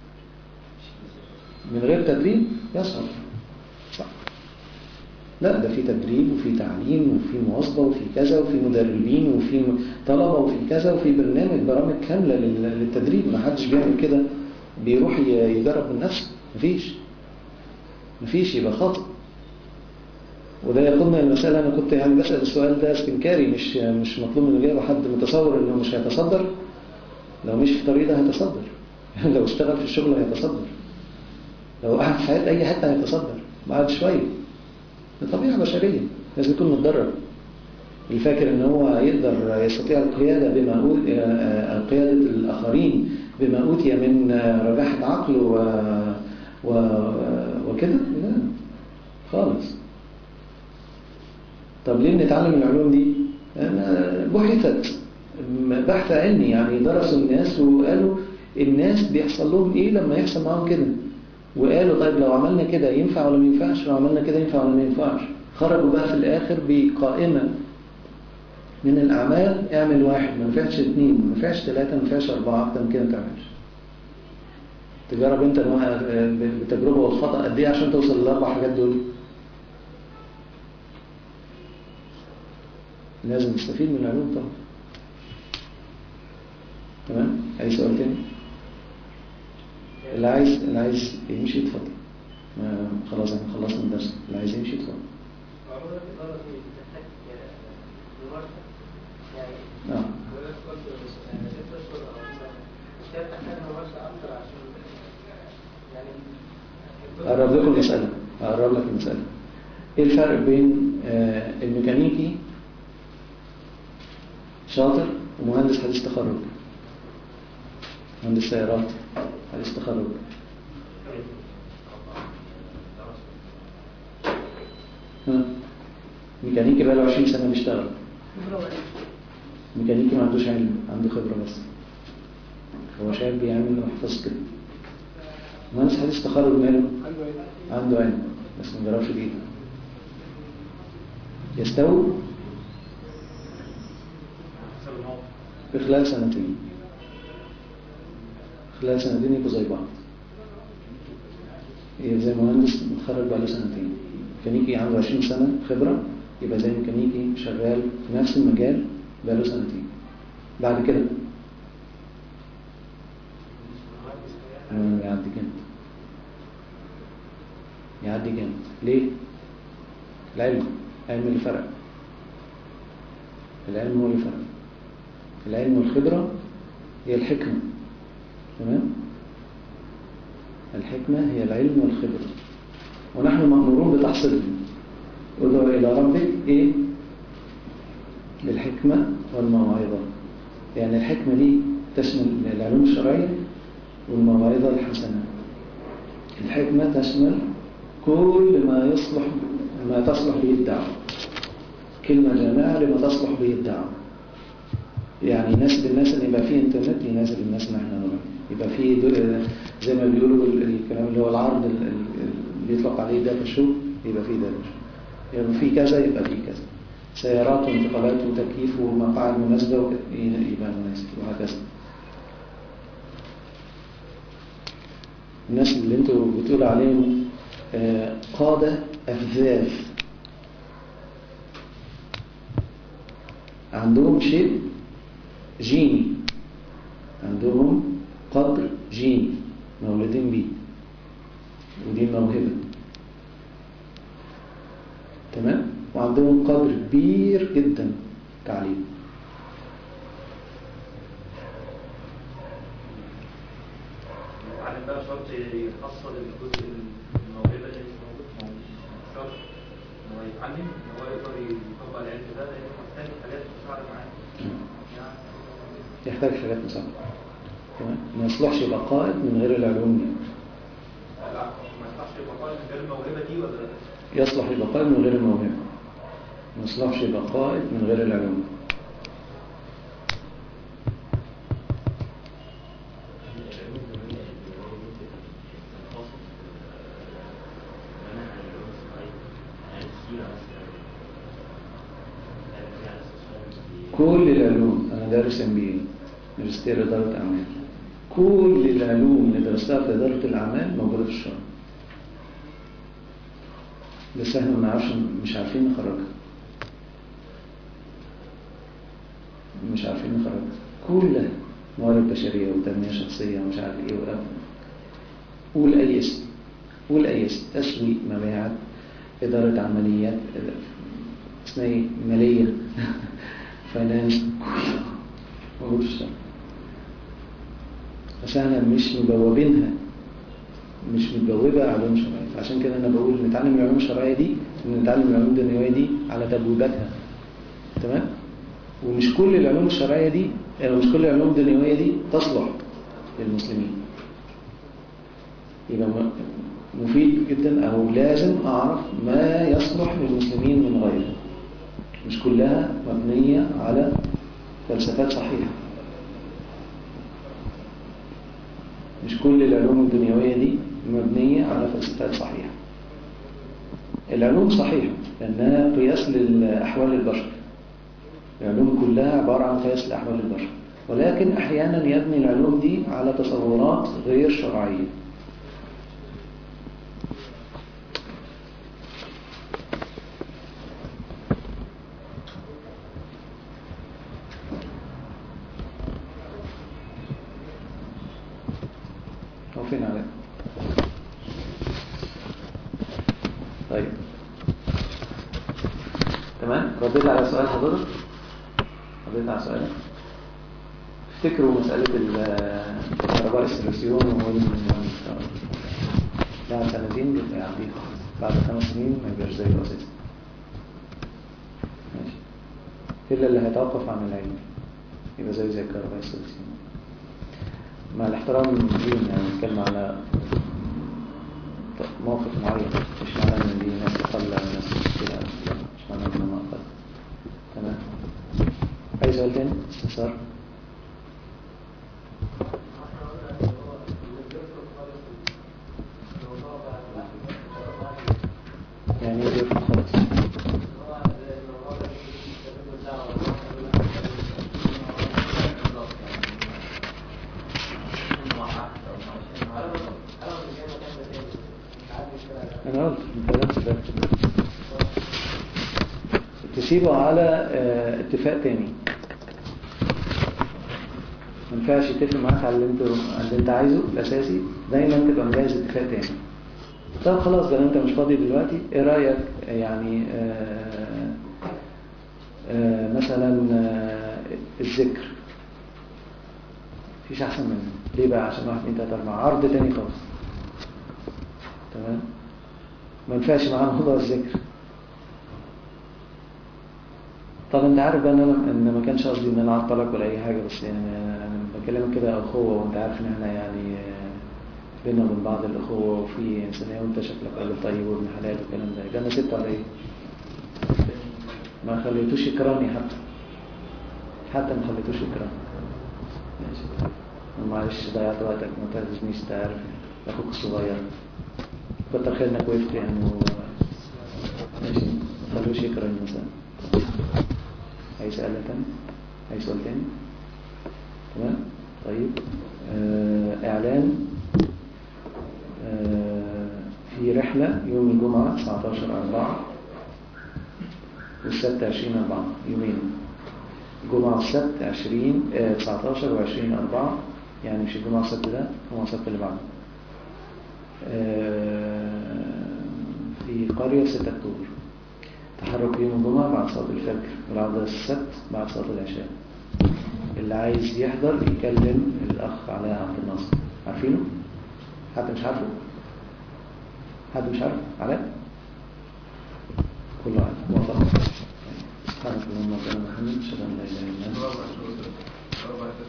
من غير تدريب يصعب صح لا ده في تدريب وفي تعليم وفي مواظبة وفي كذا وفي مدربين وفي طلبة وفي كذا وفي برنامج برامج كاملة لل- للتدريب ما حدش بيعمل كده بيروح ي- يجرب من نفسه مفيش مفيش يبقى خاطئ وده ياخدنا للمسألة أنا كنت يعني بسأل السؤال ده استنكاري مش مش مطلوب من الإجابة حد متصور إنه مش هيتصدر لو مش في الطريق ده هيتصدر لو اشتغل في الشغل هيتصدر لو قعد في حياة أي حتة هيتصدر بعد شوية ده طبيعة بشرية لازم يكون متدرب اللي فاكر ان هو يقدر يستطيع القيادة بما أو- آه، قيادة الآخرين بما أوتي من آه، رجاحة عقل و... و... وكده لا خالص طب ليه بنتعلم العلوم دي؟ أنا بحثت بحث علمي يعني درسوا الناس وقالوا الناس بيحصل لهم ايه لما يحصل معاهم كده وقالوا طيب لو عملنا كده ينفع ولا ما ينفعش لو عملنا كده ينفع ولا ما ينفعش خرجوا بقى في الآخر بقائمة من الأعمال اعمل واحد ما ينفعش اثنين ما ينفعش ثلاثة ما ينفعش أربعة أكتر من كده ما تعملش تجرب أنت مع- بالتجربة والخطأ قد إيه عشان توصل للأربع حاجات دول لازم نستفيد من العلوم طبعا تمام أي سؤال تاني اللي عايز اللي عايز يمشي يتفضل ما- خلاص احنا خلصنا الدرس اللي عايز يمشي يتفضل معمولة الإدارة دي بتحتاج ممارسة يعني نعم حضرتك قلت يعني ست أشهر أو سنة مش كده بتحتاج ممارسة أكتر عشان يعني أقرب لكم المسألة أقرب لك المسألة إيه الفرق بين آه، الميكانيكي شاطر ومهندس حديث تخرج مهندس سيارات حديث تخرج ها ميكانيكي بقى له 20 سنة بيشتغل ميكانيكي ما عندوش علم عنده خبرة بس هو شاب بيعمل محفظ كده مهندس حديث تخرج ماله عنده ايه؟ عنده علم بس ما جربش بيه يستوي في خلال سنتين خلال سنتين يبقوا زي بعض يبقى زي مهندس متخرج بقاله سنتين ميكانيكي عنده 20 سنة خبرة يبقى زي ميكانيكي شغال في نفس المجال بقاله سنتين بعد كده آه، يعدي جامد يعدي جامد ليه؟ العلم العلم اللي فرق العلم هو اللي فرق العلم والخبرة هي الحكمة تمام؟ الحكمة هي العلم والخبرة ونحن مأمورون بتحصيلهم ادعو إلى ربك إيه؟ بالحكمة والموعظة يعني الحكمة دي تشمل العلوم الشرعية والموعظة الحسنة الحكمة تشمل كل ما يصلح ما تصلح به الدعوة كلمة جامعة لما تصلح به الدعوة يعني يناسب الناس ان يبقى فيه انترنت يناسب الناس ان احنا نقول يبقى فيه دول- زي ما بيقولوا ال- الكلام اللي هو العرض ال- ال- اللي يطلق عليه داتا شو يبقى فيه داتا شو يبقى فيه كذا يبقى فيه كذا سيارات وانتقالات وتكييف ومقاعد مناسبة وك- يبقى مناسب وهكذا الناس اللي انتوا بتقول عليهم آه، قادة أفذاذ عندهم شيء جيني عندهم قدر جيني مولودين بيه ودي موهبة تمام وعندهم قدر كبير جدا تعليم العالم بقى شرط يحصل الجزء الموهبة اللي مش موجود ما هو مش شرط ان هو يتعلم ان هو يقدر يطبق العلم ده لانه محتاج حاجات تساعد معاه يعني يحتاج حاجات مساعدة تمام ما يصلحش يبقى قائد من غير العلوم دي لا ما ينفعش يبقى قائد من غير الموهبة دي ولا يصلح يبقى قائد من غير الموهبة ما يصلحش يبقى قائد من غير العلوم كل العلوم أنا دارس ام بي ماجستير إدارة أعمال كل العلوم اللي درستها في إدارة الأعمال موجودة في الشرع بس احنا ما نعرفش مش عارفين نخرجها مش عارفين نخرجها كلها موارد بشرية وتنمية شخصية ومش عارف ايه ولا قول أي اسم قول أي اسم تسويق مبيعات إدارة عمليات اسمها ايه مالية فاينانس كله موجود في الشرع بس احنا مش مبوبينها مش متبوبة علوم شرعية فعشان كده أنا بقول نتعلم العلوم الشرعية دي ونتعلم العلوم الدنيوية دي على تبويباتها تمام ومش كل العلوم الشرعية دي يعني مش كل العلوم الدنيوية دي تصلح للمسلمين يبقى م- مفيد جدا أو لازم أعرف ما يصلح للمسلمين من غيره مش كلها مبنية على فلسفات صحيحة مش كل العلوم الدنيوية دي مبنية على فلسفات صحيحة العلوم صحيحة لأنها قياس لأحوال البشر العلوم كلها عبارة عن قياس لأحوال البشر ولكن أحيانا يبني العلوم دي على تصورات غير شرعية هو فين عليك طيب تمام رديت على سؤال حضرتك رديت على سؤالك افتكروا مسألة ال- الكهرباء السلسيون وال بعد سنتين بيبقى يعديه خالص بعد خمس سنين ما يبقاش زي الأساس ماشي إلا اللي هيتوقف عن العلم يبقى زي زي الكهرباء السلسيون مع الاحترام للدين يعني نتكلم على موقف معين مش معنى ان دي ناس اقل او ناس كده لا، مش معنى ان هم اقل تمام اي سؤال تاني استفسار يعني ايه بيرفع خالص انا قلت انت نفس ده تسيبه على آه، اتفاق تاني ما ينفعش يتفق معاك على اللي انت على اللي انت عايزه الاساسي دايما تبقى مجهز اتفاق تاني طب خلاص بقى انت مش فاضي دلوقتي ايه رايك يعني آه آه مثلا آه الذكر مفيش احسن منه ليه بقى عشان واحد اتنين تلاته اربعه عرض تاني خالص تمام ما ينفعش معاه موضوع الذكر طب انت عارف بقى ان انا ان ما كانش قصدي ان انا اعطلك ولا اي حاجه بس يعني انا بكلمك كده اخوه وانت عارف ان احنا يعني آه، بينا وبين بعض الاخوه وفي انسانيه وانت شكلك راجل طيب وابن حلال والكلام ده يبقى انا سبت على ايه؟ ما خليتوش يكرهني حتى حتى ما خليتوش يكرهني ماشي معلش ضيعت وقتك ما تعرفنيش انت عارف اخوك الصغير كتر خير انك وقفت يعني و... ماشي ما خلوش يكرهني مثلا أي سؤال تاني أي سؤال تاني تمام طيب آه إعلان آه في رحلة يوم الجمعة 19 4 والسبت 20 4 يومين الجمعة والسبت 20 آه 19 و20 4 يعني مش الجمعة والسبت ده الجمعة والسبت اللي بعده آه في قرية 6 أكتوبر تحرك يوم الجمعة بعد صلاة الفجر والعودة السبت بعد صلاة العشاء اللي عايز يحضر يكلم الأخ علاء عبد الناصر عارفينه؟ حد مش عارفه؟ حد مش عارف علاء؟ كله عارف موافق سبحانك اللهم وبحمدك محمد اشهد ان لا اله الا انت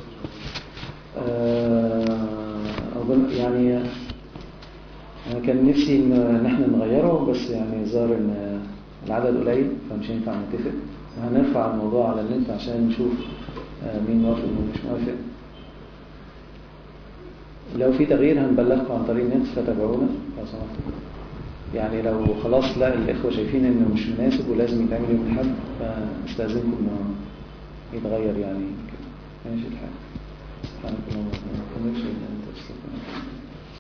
آه، أظن يعني أنا كان نفسي إن إن إحنا نغيره بس يعني ظهر إن العدد قليل فمش هينفع نتفق هنرفع الموضوع على النت عشان نشوف آه، مين موافق ومين مش موافق لو في تغيير هنبلغكم عن طريق النت فتابعونا لو سمحتوا يعني لو خلاص لا الإخوة شايفين إنه مش مناسب ولازم يتعمل يوم الأحد فاستأذنكم إنه يتغير يعني كده ماشي الحال سبحانك اللهم وبحمدك أشهد أن لا إله إلا أنت أستغفرك